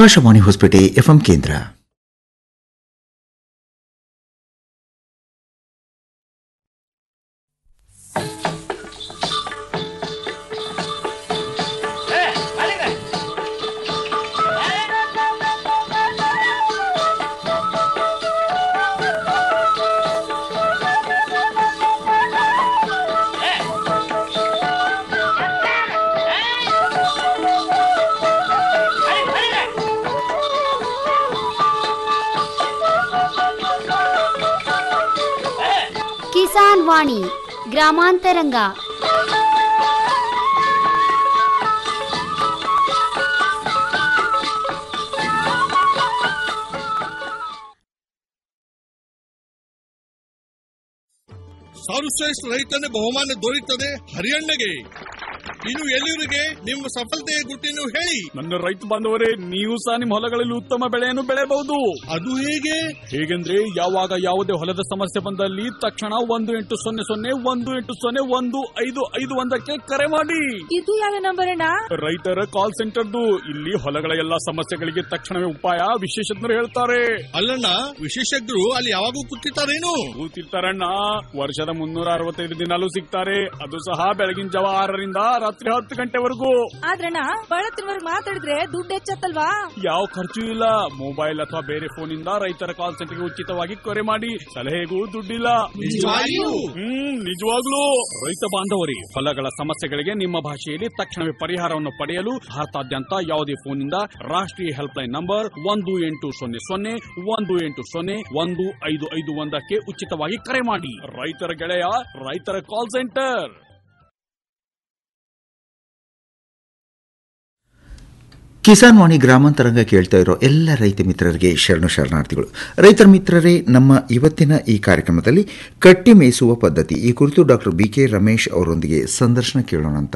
Akashvani Hosapete FM ಕೇಂದ್ರ ಕಿಸಾನ್ ವಾಣಿ ಗ್ರಾಮಾಂತರಂಗ ಸರ್ವಶ್ರೇಷ್ಠ ರೈತನ ಬಹುಮಾನ ದೊರೆಯುತ್ತದೆ ಹರಿಯಣ್ಣಗೆ ಇನ್ನು ಎಲ್ಲಿವರಿಗೆ ನಿಮ್ಮ ಸಫಲತೆಯ ಗುಟ್ಟಿನ ಹೇಳಿ ನನ್ನ ರೈತ ಬಾಂಧವರೇ ನೀವು ಸಹ ನಿಮ್ಮ ಹೊಲಗಳಲ್ಲಿ ಉತ್ತಮ ಬೆಳೆಯನ್ನು ಬೆಳೆಯಬಹುದು ಅದು ಹೇಗೆ ಹೇಗೆಂದ್ರೆ ಯಾವಾಗ ಯಾವುದೇ ಹೊಲದ ಸಮಸ್ಯೆ ಬಂದಲ್ಲಿ ತಕ್ಷಣ ಒಂದು ಎಂಟು ಸೊನ್ನೆ ಸೊನ್ನೆ ಒಂದು ಎಂಟು ಸೊನ್ನೆ ಒಂದು ಐದು ಐದು ಒಂದಕ್ಕೆ ಕರೆ ಮಾಡಿ ಇದು ಯಾವ ನಂಬರ್ ಅಣ್ಣ ರೈತರ ಕಾಲ್ ಸೆಂಟರ್ದು ಇಲ್ಲಿ ಹೊಲಗಳ ಎಲ್ಲಾ ಸಮಸ್ಯೆಗಳಿಗೆ ತಕ್ಷಣವೇ ಉಪಾಯ ವಿಶೇಷಜ್ಞರು ಹೇಳ್ತಾರೆ ಅಲ್ಲಣ್ಣ ವಿಶೇಷಜ್ಞರು ಅಲ್ಲಿ ಯಾವಾಗೂ ಕೂತಿರ್ತಾರೇನು ಕೂತಿರ್ತಾರಣ್ಣ ವರ್ಷದ ಮುನ್ನೂರ ಅರವತ್ತೈದು ದಿನಾಲೂ ಸಿಗ್ತಾರೆ ಅದು ಸಹ ಬೆಳಗಿನ ಜಾವ ಆರರಿಂದ ರಾತ್ರಿ ಹತ್ತು ಗಂಟೆವರೆಗೂ ಆದ್ರಣ್ಣ ಬಳತ್ತಿನವರ್ಗ್ ಮಾತಾಡಿದ್ರೆ ದುಡ್ಡು ಹೆಚ್ಚತ್ತಲ್ವಾ ಯಾವ ಖರ್ಚು ಇಲ್ಲ ಮೊಬೈಲ್ ಅಥವಾ ಬೇರೆ ಫೋನ್ ಇಂದ ರೈತರ ಕಾಲ್ ಸೆಂಟರ್ಗೆ ಉಚಿತವಾಗಿ ಕರೆ ಮಾಡಿ ಸಲಹೆಗೂ ದುಡ್ಡಿಲ್ಲ ನಿಜವಾಗಿಯೂ? ಹ್ಮ್ ನಿಜವಾಗ್ಲೂ ರೈತ ಬಾಂಧವರಿ ಹೊಲಗಳ ಸಮಸ್ಯೆಗಳಿಗೆ ನಿಮ್ಮ ಭಾಷೆಯಲ್ಲಿ ತಕ್ಷಣವೇ ಪರಿಹಾರವನ್ನು ಪಡೆಯಲು ಭಾರತಾದ್ಯಂತ ಯಾವುದೇ ಫೋನ್ ಇಂದ ರಾಷ್ಟ್ರೀಯ ಹೆಲ್ಪ್ ಲೈನ್ ನಂಬರ್ ಒಂದು ಎಂಟು ಸೊನ್ನೆ ಸೊನ್ನೆ ಒಂದು ಎಂಟು ಸೊನ್ನೆ ಒಂದು ಐದು ಐದು ಒಂದಕ್ಕೆ ಉಚಿತವಾಗಿ ಕರೆ ಮಾಡಿ ರೈತರ ಗೆಳೆಯ ರೈತರ ಕಾಲ್ ಸೆಂಟರ್ ಕಿಸಾನ್ ವಾಣಿ ಗ್ರಾಮಾಂತರಂಗ ಕೇಳ್ತಾ ಇರೋ ಎಲ್ಲ ರೈತ ಮಿತ್ರರಿಗೆ ಶರಣು ಶರಣಾರ್ಥಿಗಳು ರೈತರ ಮಿತ್ರರೇ ನಮ್ಮ ಇವತ್ತಿನ ಈ ಕಾರ್ಯಕ್ರಮದಲ್ಲಿ ಕಟ್ಟಿ ಮೇಯಿಸುವ ಪದ್ಧತಿ ಈ ಕುರಿತು ಡಾಕ್ಟರ್ ಬಿ ಕೆ ರಮೇಶ್ ಅವರೊಂದಿಗೆ ಸಂದರ್ಶನ ಕೇಳೋಣ ಅಂತ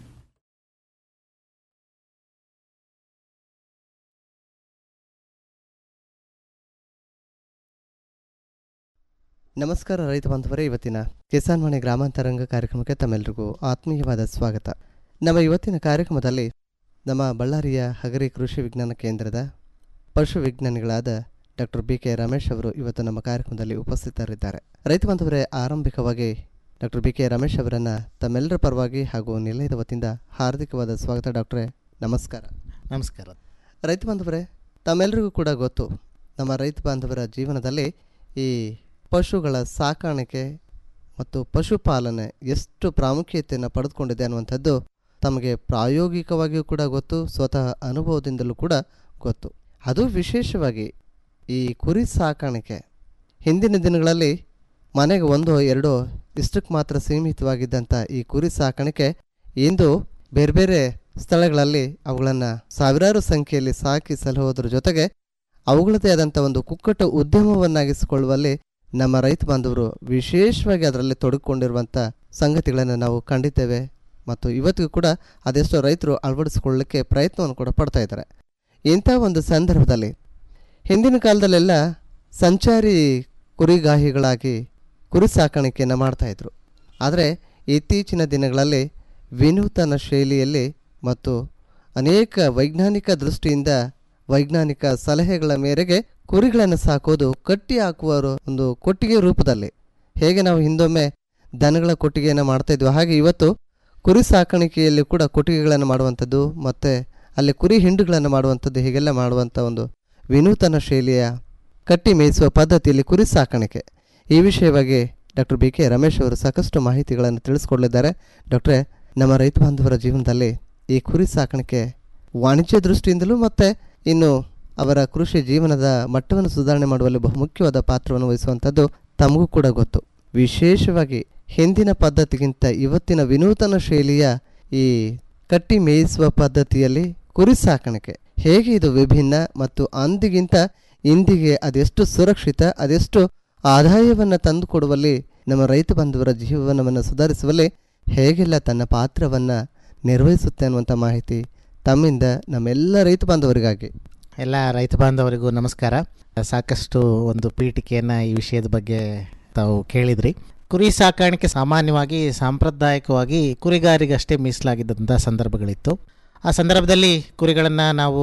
ನಮಸ್ಕಾರ ರೈತ ಬಾಂಧವರೇ ಇವತ್ತಿನ ಕಿಸಾನ್ ವಾಣಿ ಗ್ರಾಮಾಂತರಂಗ ಕಾರ್ಯಕ್ರಮಕ್ಕೆ ತಮ್ಮೆಲ್ಲರಿಗೂ ಆತ್ಮೀಯವಾದ ಸ್ವಾಗತ ನಮ್ಮ ಇವತ್ತಿನ ಕಾರ್ಯಕ್ರಮದಲ್ಲಿ ನಮ್ಮ ಬಳ್ಳಾರಿಯ ಹಗರಿ ಕೃಷಿ ವಿಜ್ಞಾನ ಕೇಂದ್ರದ ಪಶು ವಿಜ್ಞಾನಿಗಳಾದ ಡಾಕ್ಟರ್ ಬಿ ಕೆ ರಮೇಶ್ ಅವರು ಇವತ್ತು ನಮ್ಮ ಕಾರ್ಯಕ್ರಮದಲ್ಲಿ ಉಪಸ್ಥಿತರಿದ್ದಾರೆ ರೈತ ಬಾಂಧವರೇ ಆರಂಭಿಕವಾಗಿ ಡಾಕ್ಟರ್ ಬಿ ಕೆ ರಮೇಶ್ ಅವರನ್ನು ತಮ್ಮೆಲ್ಲರ ಪರವಾಗಿ ಹಾಗೂ ನಿಲಯದ ವತಿಯಿಂದ ಹಾರ್ದಿಕವಾದ ಸ್ವಾಗತ ಡಾಕ್ಟ್ರೇ ನಮಸ್ಕಾರ ನಮಸ್ಕಾರ ರೈತ ಬಾಂಧವರೇ ತಮ್ಮೆಲ್ಲರಿಗೂ ಕೂಡ ಗೊತ್ತು ನಮ್ಮ ರೈತ ಬಾಂಧವರ ಜೀವನದಲ್ಲಿ ಈ ಪಶುಗಳ ಸಾಕಾಣಿಕೆ ಮತ್ತು ಪಶುಪಾಲನೆ ಎಷ್ಟು ಪ್ರಾಮುಖ್ಯತೆಯನ್ನು ಪಡೆದುಕೊಂಡಿದೆ ಅನ್ನುವಂಥದ್ದು ತಮಗೆ ಪ್ರಾಯೋಗಿಕವಾಗಿಯೂ ಕೂಡ ಗೊತ್ತು ಸ್ವತಃ ಅನುಭವದಿಂದಲೂ ಕೂಡ ಗೊತ್ತು ಅದು ವಿಶೇಷವಾಗಿ ಈ ಕುರಿ ಸಾಕಾಣಿಕೆ ಹಿಂದಿನ ದಿನಗಳಲ್ಲಿ ಮನೆಗೆ ಒಂದೋ ಎರಡೋ ಇಷ್ಟಕ್ಕೆ ಮಾತ್ರ ಸೀಮಿತವಾಗಿದ್ದಂಥ ಈ ಕುರಿ ಸಾಕಾಣಿಕೆ ಇಂದು ಬೇರೆ ಬೇರೆ ಸ್ಥಳಗಳಲ್ಲಿ ಅವುಗಳನ್ನು ಸಾವಿರಾರು ಸಂಖ್ಯೆಯಲ್ಲಿ ಸಾಕಿ ಸಲಹುವುದರ ಜೊತೆಗೆ ಅವುಗಳದೇ ಆದಂಥ ಒಂದು ಕುಕ್ಕಟ ಉದ್ಯಮವನ್ನಾಗಿಸಿಕೊಳ್ಳುವಲ್ಲಿ ನಮ್ಮ ರೈತ ಬಾಂಧವರು ವಿಶೇಷವಾಗಿ ಅದರಲ್ಲಿ ತೊಡಗಿಕೊಂಡಿರುವಂಥ ಸಂಗತಿಗಳನ್ನು ನಾವು ಕಂಡಿದ್ದೇವೆ ಮತ್ತು ಇವತ್ತಿಗೂ ಕೂಡ ಅದೆಷ್ಟೋ ರೈತರು ಅಳವಡಿಸಿಕೊಳ್ಳಲಿಕ್ಕೆ ಪ್ರಯತ್ನವನ್ನು ಕೂಡ ಪಡ್ತಾ ಇದ್ದಾರೆ ಇಂಥ ಒಂದು ಸಂದರ್ಭದಲ್ಲಿ ಹಿಂದಿನ ಕಾಲದಲ್ಲೆಲ್ಲ ಸಂಚಾರಿ ಕುರಿಗಾಹಿಗಳಾಗಿ ಕುರಿ ಸಾಕಾಣಿಕೆಯನ್ನು ಮಾಡ್ತಾಯಿದ್ರು ಆದರೆ ಇತ್ತೀಚಿನ ದಿನಗಳಲ್ಲಿ ವಿನೂತನ ಶೈಲಿಯಲ್ಲಿ ಮತ್ತು ಅನೇಕ ವೈಜ್ಞಾನಿಕ ದೃಷ್ಟಿಯಿಂದ ವೈಜ್ಞಾನಿಕ ಸಲಹೆಗಳ ಮೇರೆಗೆ ಕುರಿಗಳನ್ನು ಸಾಕೋದು ಕಟ್ಟಿ ಹಾಕುವ ಒಂದು ಕೊಟ್ಟಿಗೆ ರೂಪದಲ್ಲಿ ಹೇಗೆ ನಾವು ಹಿಂದೊಮ್ಮೆ ದನಗಳ ಕೊಟ್ಟಿಗೆಯನ್ನು ಮಾಡ್ತಾ ಇದ್ವಿ ಹಾಗೆ ಇವತ್ತು ಕುರಿ ಸಾಕಾಣಿಕೆಯಲ್ಲಿ ಕೂಡ ಕೊಟ್ಟಿಗೆಗಳನ್ನು ಮಾಡುವಂಥದ್ದು ಮತ್ತು ಅಲ್ಲಿ ಕುರಿ ಹಿಂಡುಗಳನ್ನು ಮಾಡುವಂಥದ್ದು ಹೀಗೆಲ್ಲ ಮಾಡುವಂಥ ಒಂದು ವಿನೂತನ ಶೈಲಿಯ ಕಟ್ಟಿ ಮೇಯಿಸುವ ಪದ್ಧತಿಯಲ್ಲಿ ಕುರಿ ಸಾಕಾಣಿಕೆ ಈ ವಿಷಯವಾಗಿ ಡಾಕ್ಟರ್ ಬಿ ಕೆ ರಮೇಶ್ ಅವರು ಸಾಕಷ್ಟು ಮಾಹಿತಿಗಳನ್ನು ತಿಳಿಸ್ಕೊಡಲಿದ್ದಾರೆ ಡಾಕ್ಟ್ರೇ ನಮ್ಮ ರೈತ ಬಾಂಧವರ ಜೀವನದಲ್ಲಿ ಈ ಕುರಿ ಸಾಕಾಣಿಕೆ ವಾಣಿಜ್ಯ ದೃಷ್ಟಿಯಿಂದಲೂ ಮತ್ತು ಇನ್ನು ಅವರ ಕೃಷಿ ಜೀವನದ ಮಟ್ಟವನ್ನು ಸುಧಾರಣೆ ಮಾಡುವಲ್ಲಿ ಬಹುಮುಖ್ಯವಾದ ಪಾತ್ರವನ್ನು ವಹಿಸುವಂಥದ್ದು ತಮಗೂ ಕೂಡ ಗೊತ್ತು ವಿಶೇಷವಾಗಿ ಹಿಂದಿನ ಪದ್ಧತಿಗಿಂತ ಇವತ್ತಿನ ವಿನೂತನ ಶೈಲಿಯ ಈ ಕಟ್ಟಿ ಮೇಯಿಸುವ ಪದ್ಧತಿಯಲ್ಲಿ ಕುರಿ ಸಾಕಾಣಿಕೆ ಹೇಗೆ ಇದು ವಿಭಿನ್ನ ಮತ್ತು ಅಂದಿಗಿಂತ ಇಂದಿಗೆ ಅದೆಷ್ಟು ಸುರಕ್ಷಿತ ಅದೆಷ್ಟು ಆದಾಯವನ್ನು ತಂದುಕೊಡುವಲ್ಲಿ ನಮ್ಮ ರೈತ ಬಾಂಧವರ ಜೀವನವನ್ನು ಸುಧಾರಿಸುವಲ್ಲಿ ಹೇಗೆಲ್ಲ ತನ್ನ ಪಾತ್ರವನ್ನು ನಿರ್ವಹಿಸುತ್ತೆ ಅನ್ನುವಂಥ ಮಾಹಿತಿ ತಮ್ಮಿಂದ ನಮ್ಮೆಲ್ಲ ರೈತ ಬಾಂಧವರಿಗಾಗಿ ಎಲ್ಲ ರೈತ ಬಾಂಧವರಿಗೂ ನಮಸ್ಕಾರ ಸಾಕಷ್ಟು ಒಂದು ಪೀಠಿಕೆಯನ್ನು ಈ ವಿಷಯದ ಬಗ್ಗೆ ತಾವು ಕೇಳಿದ್ರಿ ಕುರಿ ಸಾಕಾಣಿಕೆ ಸಾಮಾನ್ಯವಾಗಿ ಸಾಂಪ್ರದಾಯಿಕವಾಗಿ ಕುರಿಗಾರಿಗಷ್ಟೇ ಮೀಸಲಾಗಿದ್ದಂಥ ಸಂದರ್ಭಗಳಿತ್ತು ಆ ಸಂದರ್ಭದಲ್ಲಿ ಕುರಿಗಳನ್ನು ನಾವು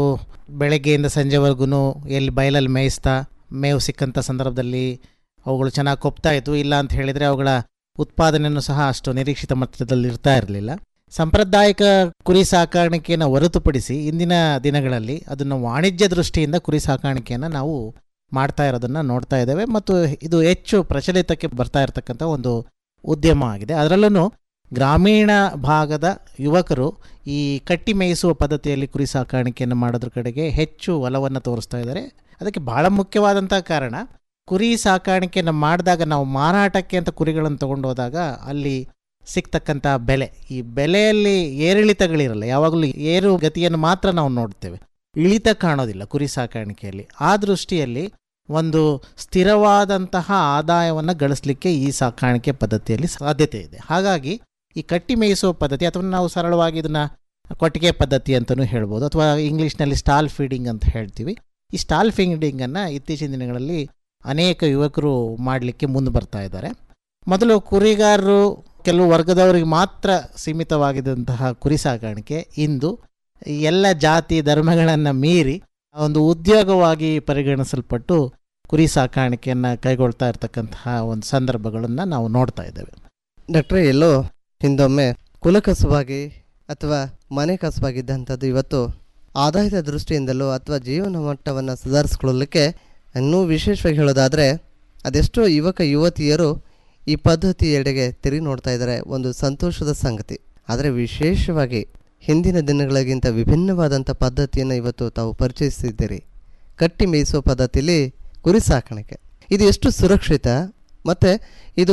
ಬೆಳಗ್ಗೆಯಿಂದ ಸಂಜೆವರೆಗೂ ಎಲ್ಲಿ ಬಯಲಲ್ಲಿ ಮೇಯಿಸ್ತಾ ಮೇವು ಸಿಕ್ಕಂಥ ಸಂದರ್ಭದಲ್ಲಿ ಅವುಗಳು ಚೆನ್ನಾಗಿ ಕೊಪ್ತಾ ಇತ್ತು ಇಲ್ಲ ಅಂತ ಹೇಳಿದರೆ ಅವುಗಳ ಉತ್ಪಾದನೆಯೂ ಸಹ ಅಷ್ಟು ನಿರೀಕ್ಷಿತ ಮಟ್ಟದಲ್ಲಿ ಇರ್ತಾ ಇರಲಿಲ್ಲ ಸಾಂಪ್ರದಾಯಿಕ ಕುರಿ ಸಾಕಾಣಿಕೆಯನ್ನು ಹೊರತುಪಡಿಸಿ ಇಂದಿನ ದಿನಗಳಲ್ಲಿ ಅದನ್ನು ವಾಣಿಜ್ಯ ದೃಷ್ಟಿಯಿಂದ ಕುರಿ ಸಾಕಾಣಿಕೆಯನ್ನು ನಾವು ಮಾಡ್ತಾ ಇರೋದನ್ನು ನೋಡ್ತಾ ಇದ್ದೇವೆ ಮತ್ತು ಇದು ಹೆಚ್ಚು ಪ್ರಚಲಿತಕ್ಕೆ ಬರ್ತಾ ಇರತಕ್ಕಂಥ ಒಂದು ಉದ್ಯಮ ಆಗಿದೆ ಅದರಲ್ಲೂ ಗ್ರಾಮೀಣ ಭಾಗದ ಯುವಕರು ಈ ಕಟ್ಟಿ ಮೇಯಿಸುವ ಪದ್ಧತಿಯಲ್ಲಿ ಕುರಿ ಸಾಕಾಣಿಕೆಯನ್ನು ಮಾಡೋದ್ರ ಕಡೆಗೆ ಹೆಚ್ಚು ಒಲವನ್ನು ತೋರಿಸ್ತಾ ಇದ್ದಾರೆ ಅದಕ್ಕೆ ಬಹಳ ಮುಖ್ಯವಾದಂಥ ಕಾರಣ ಕುರಿ ಸಾಕಾಣಿಕೆಯನ್ನು ಮಾಡಿದಾಗ ನಾವು ಮಾರಾಟಕ್ಕೆ ಅಂತ ಕುರಿಗಳನ್ನು ತಗೊಂಡು ಹೋದಾಗ ಅಲ್ಲಿ ಸಿಗ್ತಕ್ಕಂಥ ಬೆಲೆ ಈ ಬೆಲೆಯಲ್ಲಿ ಏರಿಳಿತಗಳಿರಲ್ಲ ಯಾವಾಗಲೂ ಏರು ಗತಿಯನ್ನು ಮಾತ್ರ ನಾವು ನೋಡ್ತೇವೆ ಇಳಿತ ಕಾಣೋದಿಲ್ಲ ಕುರಿ ಸಾಕಾಣಿಕೆಯಲ್ಲಿ ಆ ದೃಷ್ಟಿಯಲ್ಲಿ ಒಂದು ಸ್ಥಿರವಾದಂತಹ ಆದಾಯವನ್ನು ಗಳಿಸಲಿಕ್ಕೆ ಈ ಸಾಕಾಣಿಕೆ ಪದ್ಧತಿಯಲ್ಲಿ ಸಾಧ್ಯತೆ ಇದೆ ಹಾಗಾಗಿ ಈ ಕಟ್ಟಿ ಮೇಯಿಸುವ ಪದ್ಧತಿ ಅಥವಾ ನಾವು ಸರಳವಾಗಿ ಇದನ್ನು ಕೊಟ್ಟಿಗೆ ಪದ್ಧತಿ ಅಂತಲೂ ಹೇಳ್ಬೋದು ಅಥವಾ ಇಂಗ್ಲೀಷ್ನಲ್ಲಿ ಸ್ಟಾಲ್ ಫೀಡಿಂಗ್ ಅಂತ ಹೇಳ್ತೀವಿ ಈ ಸ್ಟಾಲ್ ಫೀಡಿಂಗನ್ನು ಇತ್ತೀಚಿನ ದಿನಗಳಲ್ಲಿ ಅನೇಕ ಯುವಕರು ಮಾಡಲಿಕ್ಕೆ ಮುಂದೆ ಬರ್ತಾ ಇದ್ದಾರೆ ಮೊದಲು ಕುರಿಗಾರರು ಕೆಲವು ವರ್ಗದವರಿಗೆ ಮಾತ್ರ ಸೀಮಿತವಾಗಿದ್ದಂತಹ ಕುರಿ ಸಾಕಾಣಿಕೆ ಇಂದು ಎಲ್ಲ ಜಾತಿ ಧರ್ಮಗಳನ್ನು ಮೀರಿ ಒಂದು ಉದ್ಯೋಗವಾಗಿ ಪರಿಗಣಿಸಲ್ಪಟ್ಟು ಕುರಿ ಸಾಕಾಣಿಕೆಯನ್ನು ಕೈಗೊಳ್ತಾ ಇರತಕ್ಕಂತಹ ಒಂದು ಸಂದರ್ಭಗಳನ್ನು ನಾವು ನೋಡ್ತಾ ಇದ್ದೇವೆ ಡಾಕ್ಟ್ರೆ ಎಲ್ಲೋ ಹಿಂದೊಮ್ಮೆ ಕುಲಕಸುವಾಗಿ ಅಥವಾ ಮನೆ ಕಸುವಾಗಿದ್ದಂಥದ್ದು ಇವತ್ತು ಆದಾಯದ ದೃಷ್ಟಿಯಿಂದಲೂ ಅಥವಾ ಜೀವನ ಮಟ್ಟವನ್ನು ಸುಧಾರಿಸ್ಕೊಳ್ಳಲಿಕ್ಕೆ ಇನ್ನೂ ವಿಶೇಷವಾಗಿ ಹೇಳೋದಾದರೆ ಅದೆಷ್ಟೋ ಯುವಕ ಯುವತಿಯರು ಈ ಪದ್ಧತಿಯೆಡೆಗೆ ತಿರುಗಿ ನೋಡ್ತಾ ಇದ್ದಾರೆ ಒಂದು ಸಂತೋಷದ ಸಂಗತಿ ಆದರೆ ವಿಶೇಷವಾಗಿ ಹಿಂದಿನ ದಿನಗಳಿಗಿಂತ ವಿಭಿನ್ನವಾದಂಥ ಪದ್ಧತಿಯನ್ನು ಇವತ್ತು ತಾವು ಪರಿಚಯಿಸಿದ್ದೀರಿ ಕಟ್ಟಿ ಮೇಯಿಸುವ ಪದ್ಧತಿಯಲ್ಲಿ ಕುರಿ ಸಾಕಾಣಿಕೆ ಇದು ಎಷ್ಟು ಸುರಕ್ಷಿತ ಮತ್ತು ಇದು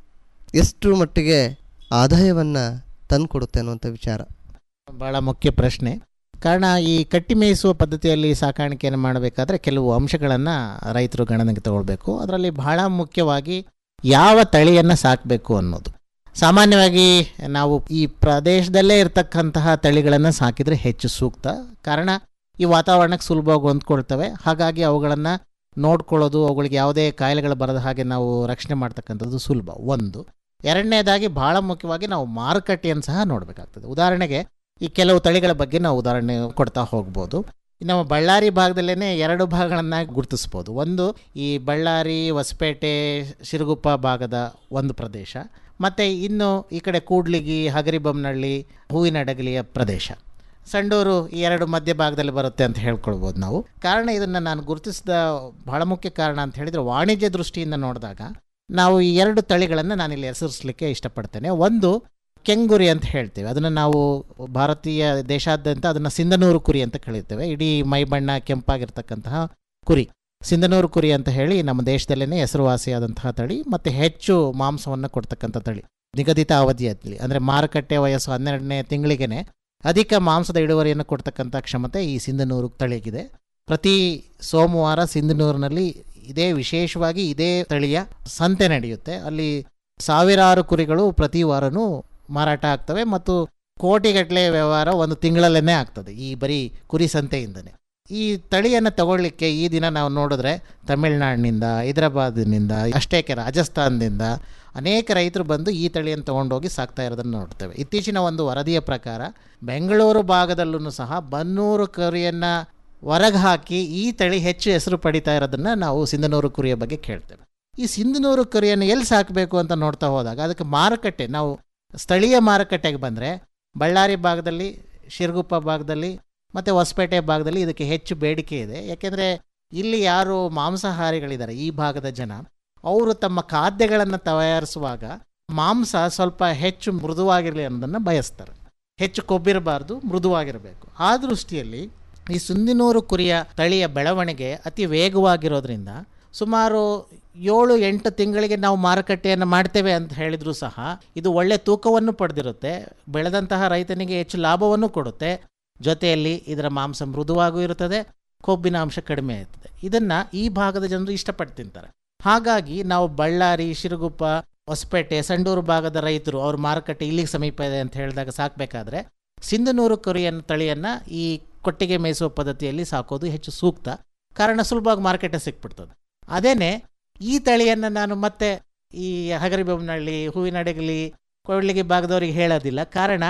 ಎಷ್ಟು ಮಟ್ಟಿಗೆ ಆದಾಯವನ್ನು ತಂದುಕೊಡುತ್ತೆ ಅನ್ನುವಂಥ ವಿಚಾರ ಭಾಳ ಮುಖ್ಯ ಪ್ರಶ್ನೆ ಕಾರಣ ಈ ಕಟ್ಟಿ ಮೇಯಿಸುವ ಪದ್ಧತಿಯಲ್ಲಿ ಸಾಕಾಣಿಕೆಯನ್ನು ಮಾಡಬೇಕಾದ್ರೆ ಕೆಲವು ಅಂಶಗಳನ್ನು ರೈತರು ಗಣನೆಗೆ ತಗೊಳ್ಬೇಕು ಅದರಲ್ಲಿ ಬಹಳ ಮುಖ್ಯವಾಗಿ ಯಾವ ತಳಿಯನ್ನು ಸಾಕಬೇಕು ಅನ್ನೋದು ಸಾಮಾನ್ಯವಾಗಿ ನಾವು ಈ ಪ್ರದೇಶದಲ್ಲೇ ಇರತಕ್ಕಂತಹ ತಳಿಗಳನ್ನು ಸಾಕಿದರೆ ಹೆಚ್ಚು ಸೂಕ್ತ ಕಾರಣ ಈ ವಾತಾವರಣಕ್ಕೆ ಸುಲಭವಾಗಿ ಹೊಂದ್ಕೊಳ್ತವೆ ಹಾಗಾಗಿ ಅವುಗಳನ್ನು ನೋಡ್ಕೊಳ್ಳೋದು ಅವುಗಳಿಗೆ ಯಾವುದೇ ಕಾಯಿಲೆಗಳು ಬರದ ಹಾಗೆ ನಾವು ರಕ್ಷಣೆ ಮಾಡ್ತಕ್ಕಂಥದ್ದು ಸುಲಭ ಒಂದು ಎರಡನೇದಾಗಿ ಬಹಳ ಮುಖ್ಯವಾಗಿ ನಾವು ಮಾರುಕಟ್ಟೆಯನ್ನು ಸಹ ನೋಡಬೇಕಾಗ್ತದೆ ಉದಾಹರಣೆಗೆ ಈ ಕೆಲವು ತಳಿಗಳ ಬಗ್ಗೆ ನಾವು ಉದಾಹರಣೆ ಕೊಡ್ತಾ ಹೋಗ್ಬೋದು ನಮ್ಮ ಬಳ್ಳಾರಿ ಭಾಗದಲ್ಲೇ ಎರಡು ಭಾಗಗಳನ್ನು ಗುರುತಿಸ್ಬೋದು ಒಂದು ಈ ಬಳ್ಳಾರಿ ಹೊಸಪೇಟೆ ಶಿರಗುಪ್ಪ ಭಾಗದ ಒಂದು ಪ್ರದೇಶ ಮತ್ತು ಇನ್ನು ಈ ಕಡೆ ಕೂಡ್ಲಿಗಿ ಹಗರಿಬೊಮ್ಮನಹಳ್ಳಿ ಹೂವಿನಡಗಲಿಯ ಪ್ರದೇಶ ಸಂಡೂರು ಈ ಎರಡು ಮಧ್ಯ ಭಾಗದಲ್ಲಿ ಬರುತ್ತೆ ಅಂತ ಹೇಳ್ಕೊಳ್ಬೋದು ನಾವು ಕಾರಣ ಇದನ್ನು ನಾನು ಗುರುತಿಸಿದ ಬಹಳ ಮುಖ್ಯ ಕಾರಣ ಅಂತ ಹೇಳಿದರೆ ವಾಣಿಜ್ಯ ದೃಷ್ಟಿಯಿಂದ ನೋಡಿದಾಗ ನಾವು ಈ ಎರಡು ತಳಿಗಳನ್ನು ನಾನಿಲ್ಲಿ ಹೆಸರಿಸಲಿಕ್ಕೆ ಇಷ್ಟಪಡ್ತೇನೆ ಒಂದು ಕೆಂಗುರಿ ಅಂತ ಹೇಳ್ತೇವೆ ಅದನ್ನು ನಾವು ಭಾರತೀಯ ದೇಶಾದ್ಯಂತ ಅದನ್ನು ಸಿಂಧನೂರು ಕುರಿ ಅಂತ ಕರೀತೇವೆ ಇಡೀ ಮೈ ಬಣ್ಣ ಕೆಂಪಾಗಿರ್ತಕ್ಕಂತಹ ಕುರಿ ಸಿಂಧನೂರು ಕುರಿ ಅಂತ ಹೇಳಿ ನಮ್ಮ ದೇಶದಲ್ಲೇ ಹೆಸರುವಾಸಿಯಾದಂತಹ ತಳಿ ಮತ್ತು ಹೆಚ್ಚು ಮಾಂಸವನ್ನು ಕೊಡ್ತಕ್ಕಂಥ ತಳಿ ನಿಗದಿತ ಅವಧಿಯಲ್ಲಿ ಅಂದರೆ ಮಾರುಕಟ್ಟೆ ವಯಸ್ಸು ಹನ್ನೆರಡನೇ ತಿಂಗಳಿಗೇ ಅಧಿಕ ಮಾಂಸದ ಇಳುವರಿಯನ್ನು ಕೊಡ್ತಕ್ಕಂಥ ಕ್ಷಮತೆ ಈ ಸಿಂಧನೂರು ತಳಿಗಿದೆ ಪ್ರತಿ ಸೋಮವಾರ ಸಿಂಧನೂರಿನಲ್ಲಿ ಇದೇ ವಿಶೇಷವಾಗಿ ಇದೇ ತಳಿಯ ಸಂತೆ ನಡೆಯುತ್ತೆ ಅಲ್ಲಿ ಸಾವಿರಾರು ಕುರಿಗಳು ಪ್ರತಿ ವಾರನೂ ಮಾರಾಟ ಆಗ್ತವೆ ಮತ್ತು ಕೋಟಿಗಟ್ಟಲೆ ವ್ಯವಹಾರ ಒಂದು ತಿಂಗಳಲ್ಲೇ ಆಗ್ತದೆ ಈ ಬರೀ ಕುರಿ ಸಂತೆಯಿಂದನೇ ಈ ತಳಿಯನ್ನು ತಗೊಳ್ಳಿಕ್ಕೆ ಈ ದಿನ ನಾವು ನೋಡಿದ್ರೆ ತಮಿಳ್ನಾಡಿನಿಂದ ಹೈದರಾಬಾದಿನಿಂದ ಅಷ್ಟೇಕೆ ರಾಜಸ್ಥಾನದಿಂದ ಅನೇಕ ರೈತರು ಬಂದು ಈ ತಳಿಯನ್ನು ತೊಗೊಂಡೋಗಿ ಸಾಕ್ತಾ ಇರೋದನ್ನು ನೋಡ್ತೇವೆ ಇತ್ತೀಚಿನ ಒಂದು ವರದಿಯ ಪ್ರಕಾರ ಬೆಂಗಳೂರು ಭಾಗದಲ್ಲೂ ಸಹ ಬನ್ನೂರು ಕುರಿಯನ್ನು ಹೊರಗೆ ಹಾಕಿ ಈ ತಳಿ ಹೆಚ್ಚು ಹೆಸರು ಪಡಿತಾ ಇರೋದನ್ನು ನಾವು ಸಿಂಧನೂರು ಕುರಿಯ ಬಗ್ಗೆ ಕೇಳ್ತೇವೆ ಈ ಸಿಂಧನೂರು ಕುರಿಯನ್ನು ಎಲ್ಲಿ ಸಾಕಬೇಕು ಅಂತ ನೋಡ್ತಾ ಹೋದಾಗ ಅದಕ್ಕೆ ಮಾರುಕಟ್ಟೆ ನಾವು ಸ್ಥಳೀಯ ಮಾರುಕಟ್ಟೆಗೆ ಬಂದರೆ ಬಳ್ಳಾರಿ ಭಾಗದಲ್ಲಿ ಶಿರಗುಪ್ಪ ಭಾಗದಲ್ಲಿ ಮತ್ತು ಹೊಸಪೇಟೆ ಭಾಗದಲ್ಲಿ ಇದಕ್ಕೆ ಹೆಚ್ಚು ಬೇಡಿಕೆ ಇದೆ ಯಾಕೆಂದರೆ ಇಲ್ಲಿ ಯಾರು ಮಾಂಸಾಹಾರಿಗಳಿದ್ದಾರೆ ಈ ಭಾಗದ ಜನ ಅವರು ತಮ್ಮ ಖಾದ್ಯಗಳನ್ನು ತಯಾರಿಸುವಾಗ ಮಾಂಸ ಸ್ವಲ್ಪ ಹೆಚ್ಚು ಮೃದುವಾಗಿರಲಿ ಅನ್ನೋದನ್ನು ಬಯಸ್ತಾರೆ ಹೆಚ್ಚು ಕೊಬ್ಬಿರಬಾರ್ದು ಮೃದುವಾಗಿರಬೇಕು ಆ ದೃಷ್ಟಿಯಲ್ಲಿ ಈ ಸುಂದಿನೂರು ಕುರಿಯ ತಳಿಯ ಬೆಳವಣಿಗೆ ಅತಿ ವೇಗವಾಗಿರೋದ್ರಿಂದ ಸುಮಾರು ಏಳು ಎಂಟು ತಿಂಗಳಿಗೆ ನಾವು ಮಾರುಕಟ್ಟೆಯನ್ನು ಮಾಡ್ತೇವೆ ಅಂತ ಹೇಳಿದರೂ ಸಹ ಇದು ಒಳ್ಳೆ ತೂಕವನ್ನು ಪಡೆದಿರುತ್ತೆ ಬೆಳೆದಂತಹ ರೈತನಿಗೆ ಹೆಚ್ಚು ಲಾಭವನ್ನು ಕೊಡುತ್ತೆ ಜೊತೆಯಲ್ಲಿ ಇದರ ಮಾಂಸ ಮೃದುವಾಗೂ ಇರುತ್ತದೆ ಕೊಬ್ಬಿನ ಅಂಶ ಕಡಿಮೆ ಇರ್ತದೆ ಇದನ್ನು ಈ ಭಾಗದ ಜನರು ಇಷ್ಟಪಟ್ಟು ತಿಂತಾರೆ ಹಾಗಾಗಿ ನಾವು ಬಳ್ಳಾರಿ ಶಿರಗುಪ್ಪ ಹೊಸಪೇಟೆ ಸಂಡೂರು ಭಾಗದ ರೈತರು ಅವ್ರ ಮಾರುಕಟ್ಟೆ ಇಲ್ಲಿಗೆ ಸಮೀಪ ಇದೆ ಅಂತ ಹೇಳಿದಾಗ ಸಾಕಬೇಕಾದ್ರೆ ಸಿಂಧನೂರು ಕುರಿಯನ್ನು ತಳಿಯನ್ನು ಈ ಕೊಟ್ಟಿಗೆ ಮೇಯಿಸುವ ಪದ್ಧತಿಯಲ್ಲಿ ಸಾಕೋದು ಹೆಚ್ಚು ಸೂಕ್ತ ಕಾರಣ ಸುಲಭವಾಗಿ ಮಾರ್ಕೆಟೇ ಸಿಕ್ಬಿಡ್ತದೆ ಅದೇನೆ ಈ ತಳಿಯನ್ನು ನಾನು ಮತ್ತೆ ಈ ಹಗರಿಬೊಮ್ಮನಹಳ್ಳಿ ಹೂವಿನಡಗಲಿ ಕೊಳ್ಳಿಗೆ ಭಾಗದವರಿಗೆ ಹೇಳೋದಿಲ್ಲ ಕಾರಣ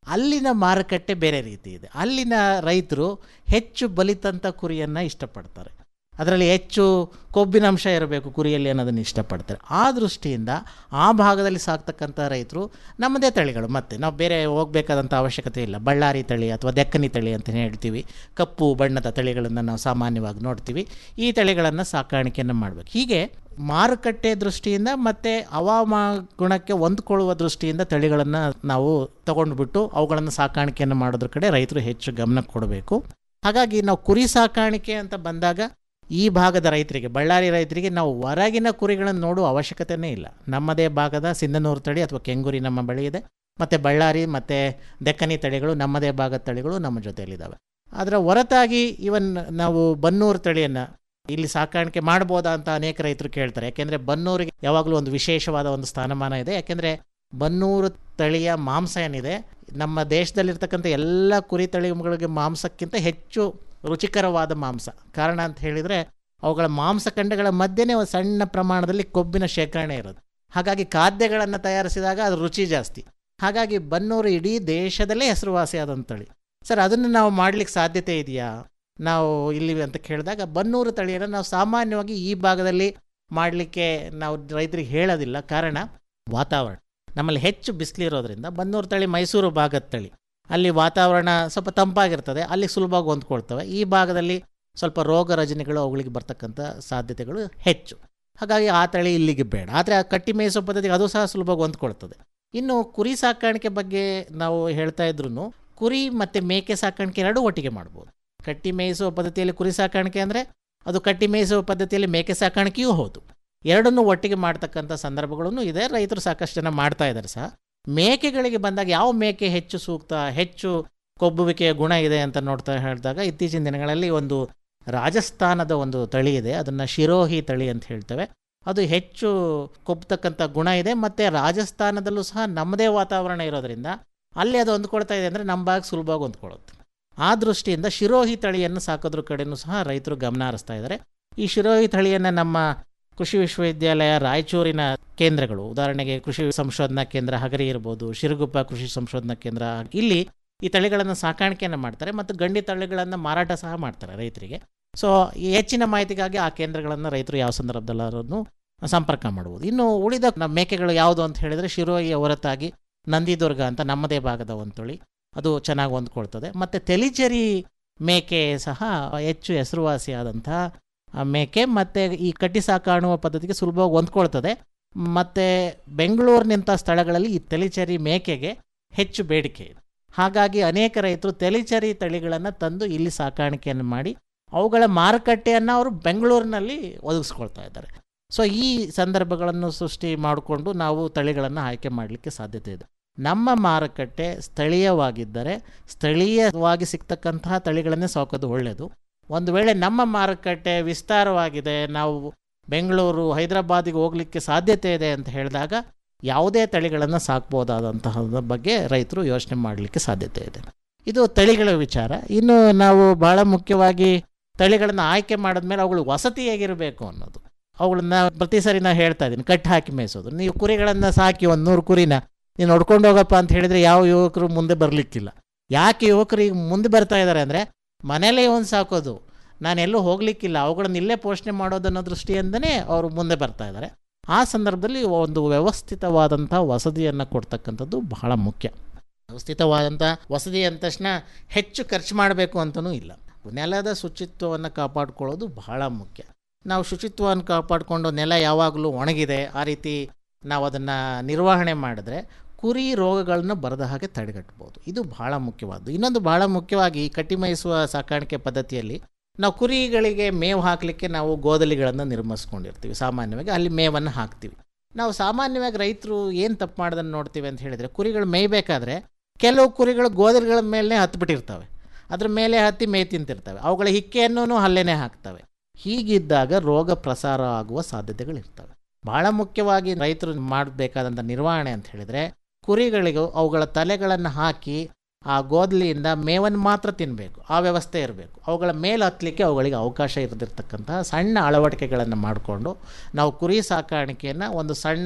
ಅಲ್ಲಿನ ಮಾರುಕಟ್ಟೆ ಬೇರೆ ರೀತಿ ಇದೆ ಅಲ್ಲಿನ ರೈತರು ಹೆಚ್ಚು ಬಲಿತಂಥ ಕುರಿಯನ್ನು ಇಷ್ಟಪಡ್ತಾರೆ ಅದರಲ್ಲಿ ಹೆಚ್ಚು ಕೊಬ್ಬಿನಂಶ ಇರಬೇಕು ಕುರಿಯಲ್ಲಿ ಅನ್ನೋದನ್ನು ಇಷ್ಟಪಡ್ತಾರೆ ಆ ದೃಷ್ಟಿಯಿಂದ ಆ ಭಾಗದಲ್ಲಿ ಸಾಕ್ತಕ್ಕಂಥ ರೈತರು ನಮ್ಮದೇ ತಳಿಗಳು ಮತ್ತೆ ನಾವು ಬೇರೆ ಹೋಗಬೇಕಾದಂಥ ಅವಶ್ಯಕತೆ ಇಲ್ಲ ಬಳ್ಳಾರಿ ತಳಿ ಅಥವಾ ದೆಕ್ಕನಿ ತಳಿ ಅಂತ ಹೇಳ್ತೀವಿ ಕಪ್ಪು ಬಣ್ಣದ ತಳಿಗಳನ್ನು ನಾವು ಸಾಮಾನ್ಯವಾಗಿ ನೋಡ್ತೀವಿ ಈ ತಳಿಗಳನ್ನು ಸಾಕಾಣಿಕೆಯನ್ನು ಮಾಡಬೇಕು ಹೀಗೆ ಮಾರುಕಟ್ಟೆ ದೃಷ್ಟಿಯಿಂದ ಮತ್ತು ಹವಾಮಾನ ಗುಣಕ್ಕೆ ಹೊಂದ್ಕೊಳ್ಳುವ ದೃಷ್ಟಿಯಿಂದ ತಳಿಗಳನ್ನು ನಾವು ತಗೊಂಡ್ಬಿಟ್ಟು ಅವುಗಳನ್ನು ಸಾಕಾಣಿಕೆಯನ್ನು ಮಾಡೋದ್ರ ಕಡೆ ರೈತರು ಹೆಚ್ಚು ಗಮನ ಕೊಡಬೇಕು ಹಾಗಾಗಿ ನಾವು ಕುರಿ ಸಾಕಾಣಿಕೆ ಅಂತ ಬಂದಾಗ ಈ ಭಾಗದ ರೈತರಿಗೆ ಬಳ್ಳಾರಿ ರೈತರಿಗೆ ನಾವು ಹೊರಗಿನ ಕುರಿಗಳನ್ನು ನೋಡುವ ಅವಶ್ಯಕತೆಯೇ ಇಲ್ಲ ನಮ್ಮದೇ ಭಾಗದ ಸಿಂಧನೂರು ತಳಿ ಅಥವಾ ಕೆಂಗುರಿ ನಮ್ಮ ಬಳಿ ಇದೆ ಮತ್ತು ಬಳ್ಳಾರಿ ಮತ್ತು ದೆಕ್ಕನಿ ತಳಿಗಳು ನಮ್ಮದೇ ಭಾಗದ ತಳಿಗಳು ನಮ್ಮ ಜೊತೆಯಲ್ಲಿದ್ದಾವೆ ಅದರ ಹೊರತಾಗಿ ಇವನ್ ನಾವು ಬನ್ನೂರು ತಳಿಯನ್ನು ಇಲ್ಲಿ ಸಾಕಾಣಿಕೆ ಮಾಡ್ಬೋದಾ ಅಂತ ಅನೇಕ ರೈತರು ಕೇಳ್ತಾರೆ ಯಾಕೆಂದರೆ ಬನ್ನೂರಿಗೆ ಯಾವಾಗಲೂ ಒಂದು ವಿಶೇಷವಾದ ಒಂದು ಸ್ಥಾನಮಾನ ಇದೆ ಯಾಕೆಂದರೆ ಬನ್ನೂರು ತಳಿಯ ಮಾಂಸ ಏನಿದೆ ನಮ್ಮ ದೇಶದಲ್ಲಿರ್ತಕ್ಕಂಥ ಎಲ್ಲ ಕುರಿ ತಳಿಗಳಿಗೆ ಮಾಂಸಕ್ಕಿಂತ ಹೆಚ್ಚು ರುಚಿಕರವಾದ ಮಾಂಸ ಕಾರಣ ಅಂತ ಹೇಳಿದರೆ ಅವುಗಳ ಮಾಂಸಖಂಡಗಳ ಮಧ್ಯೆನೇ ಒಂದು ಸಣ್ಣ ಪ್ರಮಾಣದಲ್ಲಿ ಕೊಬ್ಬಿನ ಶೇಖರಣೆ ಇರೋದು ಹಾಗಾಗಿ ಖಾದ್ಯಗಳನ್ನು ತಯಾರಿಸಿದಾಗ ಅದು ರುಚಿ ಜಾಸ್ತಿ ಹಾಗಾಗಿ ಬನ್ನೂರು ಇಡೀ ದೇಶದಲ್ಲೇ ಹೆಸರುವಾಸಿಯಾದಂಥ ತಳಿ ಸರ್ ಅದನ್ನು ನಾವು ಮಾಡಲಿಕ್ಕೆ ಸಾಧ್ಯತೆ ಇದೆಯಾ ನಾವು ಇಲ್ಲಿ ಅಂತ ಕೇಳಿದಾಗ ಬನ್ನೂರು ತಳಿಯನ್ನು ನಾವು ಸಾಮಾನ್ಯವಾಗಿ ಈ ಭಾಗದಲ್ಲಿ ಮಾಡಲಿಕ್ಕೆ ನಾವು ರೈತರಿಗೆ ಹೇಳೋದಿಲ್ಲ ಕಾರಣ ವಾತಾವರಣ ನಮ್ಮಲ್ಲಿ ಹೆಚ್ಚು ಬಿಸಿಲಿರೋದ್ರಿಂದ ಬನ್ನೂರು ತಳಿ ಮೈಸೂರು ಭಾಗದ ತಳಿ ಅಲ್ಲಿ ವಾತಾವರಣ ಸ್ವಲ್ಪ ತಂಪಾಗಿರ್ತದೆ ಅಲ್ಲಿ ಸುಲಭವಾಗಿ ಹೊಂದ್ಕೊಳ್ತವೆ ಈ ಭಾಗದಲ್ಲಿ ಸ್ವಲ್ಪ ರೋಗ ರಜನಿಗಳು ಅವುಗಳಿಗೆ ಬರ್ತಕ್ಕಂಥ ಸಾಧ್ಯತೆಗಳು ಹೆಚ್ಚು ಹಾಗಾಗಿ ಆ ತಳಿ ಇಲ್ಲಿಗೆ ಬೇಡ ಆದರೆ ಆ ಕಟ್ಟಿ ಮೇಯಿಸೋ ಪದ್ಧತಿಗೆ ಅದು ಸಹ ಸುಲಭವಾಗಿ ಹೊಂದ್ಕೊಳ್ತದೆ ಇನ್ನು ಕುರಿ ಸಾಕಾಣಿಕೆ ಬಗ್ಗೆ ನಾವು ಹೇಳ್ತಾ ಇದ್ರು ಕುರಿ ಮತ್ತು ಮೇಕೆ ಸಾಕಾಣಿಕೆ ಎರಡೂ ಒಟ್ಟಿಗೆ ಮಾಡ್ಬೋದು ಕಟ್ಟಿ ಮೇಯಿಸುವ ಪದ್ಧತಿಯಲ್ಲಿ ಕುರಿ ಸಾಕಾಣಿಕೆ ಅಂದರೆ ಅದು ಕಟ್ಟಿ ಮೇಯಿಸುವ ಪದ್ಧತಿಯಲ್ಲಿ ಮೇಕೆ ಸಾಕಾಣಿಕೆಯೂ ಹೌದು ಎರಡನ್ನೂ ಒಟ್ಟಿಗೆ ಮಾಡ್ತಕ್ಕಂಥ ಸಂದರ್ಭಗಳೂ ಇದೆ ರೈತರು ಸಾಕಷ್ಟು ಜನ ಮಾಡ್ತಾ ಇದ್ದಾರೆ ಸಹ ಮೇಕೆಗಳಿಗೆ ಬಂದಾಗ ಯಾವ ಮೇಕೆ ಹೆಚ್ಚು ಸೂಕ್ತ ಹೆಚ್ಚು ಕೊಬ್ಬುವಿಕೆಯ ಗುಣ ಇದೆ ಅಂತ ನೋಡ್ತಾ ಹೇಳಿದಾಗ ಇತ್ತೀಚಿನ ದಿನಗಳಲ್ಲಿ ಒಂದು ರಾಜಸ್ಥಾನದ ಒಂದು ತಳಿ ಇದೆ ಅದನ್ನು ಶಿರೋಹಿ ತಳಿ ಅಂತ ಹೇಳ್ತೇವೆ ಅದು ಹೆಚ್ಚು ಕೊಬ್ತಕ್ಕಂಥ ಗುಣ ಇದೆ ಮತ್ತು ರಾಜಸ್ಥಾನದಲ್ಲೂ ಸಹ ನಮ್ಮದೇ ವಾತಾವರಣ ಇರೋದ್ರಿಂದ ಅಲ್ಲಿ ಅದು ಹೊಂದ್ಕೊಳ್ತಾ ಇದೆ ಅಂದರೆ ನಮ್ಮ ಭಾಗ ಸುಲಭವಾಗಿ ಹೊಂದ್ಕೊಳ್ಳುತ್ತೆ ಆ ದೃಷ್ಟಿಯಿಂದ ಶಿರೋಹಿ ತಳಿಯನ್ನು ಸಾಕೋದ್ರ ಕಡೆಯೂ ಸಹ ರೈತರು ಗಮನ ಹರಿಸ್ತಾ ಇದ್ದಾರೆ ಈ ಶಿರೋಹಿ ತಳಿಯನ್ನು ನಮ್ಮ ಕೃಷಿ ವಿಶ್ವವಿದ್ಯಾಲಯ ರಾಯಚೂರಿನ ಕೇಂದ್ರಗಳು ಉದಾಹರಣೆಗೆ ಕೃಷಿ ಸಂಶೋಧನಾ ಕೇಂದ್ರ ಹಗರಿ ಇರ್ಬೋದು ಶಿರುಗುಪ್ಪ ಕೃಷಿ ಸಂಶೋಧನಾ ಕೇಂದ್ರ ಇಲ್ಲಿ ಈ ತಳಿಗಳನ್ನು ಸಾಕಾಣಿಕೆಯನ್ನು ಮಾಡ್ತಾರೆ ಮತ್ತು ಗಂಡಿ ತಳಿಗಳನ್ನು ಮಾರಾಟ ಸಹ ಮಾಡ್ತಾರೆ ರೈತರಿಗೆ ಸೊ ಈ ಹೆಚ್ಚಿನ ಮಾಹಿತಿಗಾಗಿ ಆ ಕೇಂದ್ರಗಳನ್ನು ರೈತರು ಯಾವ ಸಂದರ್ಭದಲ್ಲಾದ್ರೂ ಸಂಪರ್ಕ ಮಾಡ್ಬೋದು ಇನ್ನು ಉಳಿದ ನಮ್ಮ ಮೇಕೆಗಳು ಯಾವುದು ಅಂತ ಹೇಳಿದರೆ ಶಿರೋಹಿಯ ಹೊರತಾಗಿ ನಂದಿದುರ್ಗ ಅಂತ ನಮ್ಮದೇ ಭಾಗದ ಒಂದು ತಳಿ ಅದು ಚೆನ್ನಾಗಿ ಹೊಂದ್ಕೊಳ್ತದೆ ಮತ್ತು ತೆಲಿಚೇರಿ ಮೇಕೆ ಸಹ ಹೆಚ್ಚು ಹೆಸರುವಾಸಿಯಾದಂಥ ಆ ಮೇಕೆ ಮತ್ತು ಈ ಕಟ್ಟಿ ಸಾಕಾಣುವ ಪದ್ಧತಿಗೆ ಸುಲಭವಾಗಿ ಹೊಂದ್ಕೊಳ್ತದೆ ಮತ್ತು ಬೆಂಗಳೂರಿನಂಥ ಸ್ಥಳಗಳಲ್ಲಿ ಈ ತೆಲಿಚೇರಿ ಮೇಕೆಗೆ ಹೆಚ್ಚು ಬೇಡಿಕೆ ಇದೆ ಹಾಗಾಗಿ ಅನೇಕ ರೈತರು ತೆಲಿಚೇರಿ ತಳಿಗಳನ್ನು ತಂದು ಇಲ್ಲಿ ಸಾಕಾಣಿಕೆಯನ್ನು ಮಾಡಿ ಅವುಗಳ ಮಾರುಕಟ್ಟೆಯನ್ನು ಅವರು ಬೆಂಗಳೂರಿನಲ್ಲಿ ಒದಗಿಸ್ಕೊಳ್ತಾ ಇದ್ದಾರೆ ಸೊ ಈ ಸಂದರ್ಭಗಳನ್ನು ಸೃಷ್ಟಿ ಮಾಡಿಕೊಂಡು ನಾವು ತಳಿಗಳನ್ನು ಆಯ್ಕೆ ಮಾಡಲಿಕ್ಕೆ ಸಾಧ್ಯತೆ ಇದೆ ನಮ್ಮ ಮಾರುಕಟ್ಟೆ ಸ್ಥಳೀಯವಾಗಿದ್ದರೆ ಸ್ಥಳೀಯವಾಗಿ ಸಿಗ್ತಕ್ಕಂತಹ ತಳಿಗಳನ್ನೇ ಸಾಕೋದು ಒಳ್ಳೆಯದು ಒಂದು ವೇಳೆ ನಮ್ಮ ಮಾರುಕಟ್ಟೆ ವಿಸ್ತಾರವಾಗಿದೆ ನಾವು ಬೆಂಗಳೂರು ಹೈದರಾಬಾದಿಗೆ ಹೋಗಲಿಕ್ಕೆ ಸಾಧ್ಯತೆ ಇದೆ ಅಂತ ಹೇಳಿದಾಗ ಯಾವುದೇ ತಳಿಗಳನ್ನು ಸಾಕ್ಬೋದಾದಂತಹ ಬಗ್ಗೆ ರೈತರು ಯೋಚನೆ ಮಾಡಲಿಕ್ಕೆ ಸಾಧ್ಯತೆ ಇದೆ ಇದು ತಳಿಗಳ ವಿಚಾರ ಇನ್ನು ನಾವು ಭಾಳ ಮುಖ್ಯವಾಗಿ ತಳಿಗಳನ್ನು ಆಯ್ಕೆ ಮಾಡಿದ್ಮೇಲೆ ಅವುಗಳು ವಸತಿ ಹೇಗಿರಬೇಕು ಅನ್ನೋದು ಅವುಗಳನ್ನ ಪ್ರತಿ ಸರಿ ನಾನು ಹೇಳ್ತಾ ಇದ್ದೀನಿ ಕಟ್ಟು ಹಾಕಿ ಮೇಯಿಸೋದು ನೀವು ಕುರಿಗಳನ್ನು ಸಾಕಿ ಒಂದು ನೂರು ಕುರಿನ ನೀನು ನೋಡ್ಕೊಂಡು ಹೋಗಪ್ಪ ಅಂತ ಹೇಳಿದರೆ ಯಾವ ಯುವಕರು ಮುಂದೆ ಬರಲಿಕ್ಕಿಲ್ಲ ಯಾಕೆ ಯುವಕರು ಈಗ ಮುಂದೆ ಬರ್ತಾ ಇದ್ದಾರೆ ಅಂದರೆ ಮನೇಲೇ ಒಂದು ಸಾಕೋದು ನಾನು ಎಲ್ಲೂ ಹೋಗಲಿಕ್ಕಿಲ್ಲ ಅವುಗಳನ್ನ ಇಲ್ಲೇ ಪೋಷಣೆ ಮಾಡೋದನ್ನೋ ದೃಷ್ಟಿಯಿಂದನೇ ಅವರು ಮುಂದೆ ಬರ್ತಾ ಇದ್ದಾರೆ ಆ ಸಂದರ್ಭದಲ್ಲಿ ಒಂದು ವ್ಯವಸ್ಥಿತವಾದಂಥ ವಸತಿಯನ್ನು ಕೊಡ್ತಕ್ಕಂಥದ್ದು ಬಹಳ ಮುಖ್ಯ ವ್ಯವಸ್ಥಿತವಾದಂಥ ವಸತಿ ಅಂದ ತಕ್ಷಣ ಹೆಚ್ಚು ಖರ್ಚು ಮಾಡಬೇಕು ಅಂತಲೂ ಇಲ್ಲ ನೆಲದ ಶುಚಿತ್ವವನ್ನು ಕಾಪಾಡಿಕೊಳ್ಳೋದು ಬಹಳ ಮುಖ್ಯ ನಾವು ಶುಚಿತ್ವವನ್ನು ಕಾಪಾಡಿಕೊಂಡು ನೆಲ ಯಾವಾಗಲೂ ಒಣಗಿದೆ ಆ ರೀತಿ ನಾವು ಅದನ್ನು ನಿರ್ವಹಣೆ ಮಾಡಿದ್ರೆ ಕುರಿ ರೋಗಗಳನ್ನು ಬರದ ಹಾಗೆ ತಡೆಗಟ್ಬೋದು ಇದು ಬಹಳ ಮುಖ್ಯವಾದ್ದು ಇನ್ನೊಂದು ಬಹಳ ಮುಖ್ಯವಾಗಿ ಈ ಕಟ್ಟಿ ಮೇಯಿಸುವ ಸಾಕಾಣಿಕೆ ಪದ್ಧತಿಯಲ್ಲಿ ನಾವು ಕುರಿಗಳಿಗೆ ಮೇವು ಹಾಕಲಿಕ್ಕೆ ನಾವು ಗೋದಲಿಗಳನ್ನು ನಿರ್ಮಿಸ್ಕೊಂಡಿರ್ತೀವಿ ಸಾಮಾನ್ಯವಾಗಿ ಅಲ್ಲಿ ಮೇವನ್ನು ಹಾಕ್ತೀವಿ ನಾವು ಸಾಮಾನ್ಯವಾಗಿ ರೈತರು ಏನು ತಪ್ಪು ಮಾಡೋದನ್ನು ನೋಡ್ತೀವಿ ಅಂತ ಹೇಳಿದರೆ ಕುರಿಗಳು ಮೇಯ್ಬೇಕಾದ್ರೆ ಕೆಲವು ಕುರಿಗಳು ಗೋದಲಿಗಳ ಮೇಲೆ ಹತ್ಬಿಟ್ಟಿರ್ತವೆ ಅದ್ರ ಮೇಲೆ ಹತ್ತಿ ಮೇಯ್ ತಿಂತಿರ್ತವೆ ಅವುಗಳ ಹಿಕ್ಕೆಯನ್ನು ಹಲ್ಲೆನೇ ಹಾಕ್ತವೆ ಹೀಗಿದ್ದಾಗ ರೋಗ ಪ್ರಸಾರ ಆಗುವ ಸಾಧ್ಯತೆಗಳಿರ್ತವೆ ಬಹಳ ಮುಖ್ಯವಾಗಿ ರೈತರು ಮಾಡಬೇಕಾದಂಥ ನಿರ್ವಹಣೆ ಅಂತ ಹೇಳಿದರೆ ಕುರಿಗಳಿಗೂ ಅವುಗಳ ತಲೆಗಳನ್ನು ಹಾಕಿ ಆ ಗೋದಲಿಯಿಂದ ಮೇವನ್ನು ಮಾತ್ರ ತಿನ್ನಬೇಕು ಆ ವ್ಯವಸ್ಥೆ ಇರಬೇಕು ಅವುಗಳ ಮೇಲೆ ಹತ್ತಲಿಕ್ಕೆ ಅವುಗಳಿಗೆ ಅವಕಾಶ ಇರದಿರ್ತಕ್ಕಂತಹ ಸಣ್ಣ ಅಳವಡಿಕೆಗಳನ್ನು ಮಾಡಿಕೊಂಡು ನಾವು ಕುರಿ ಸಾಕಾಣಿಕೆಯನ್ನು ಒಂದು ಸಣ್ಣ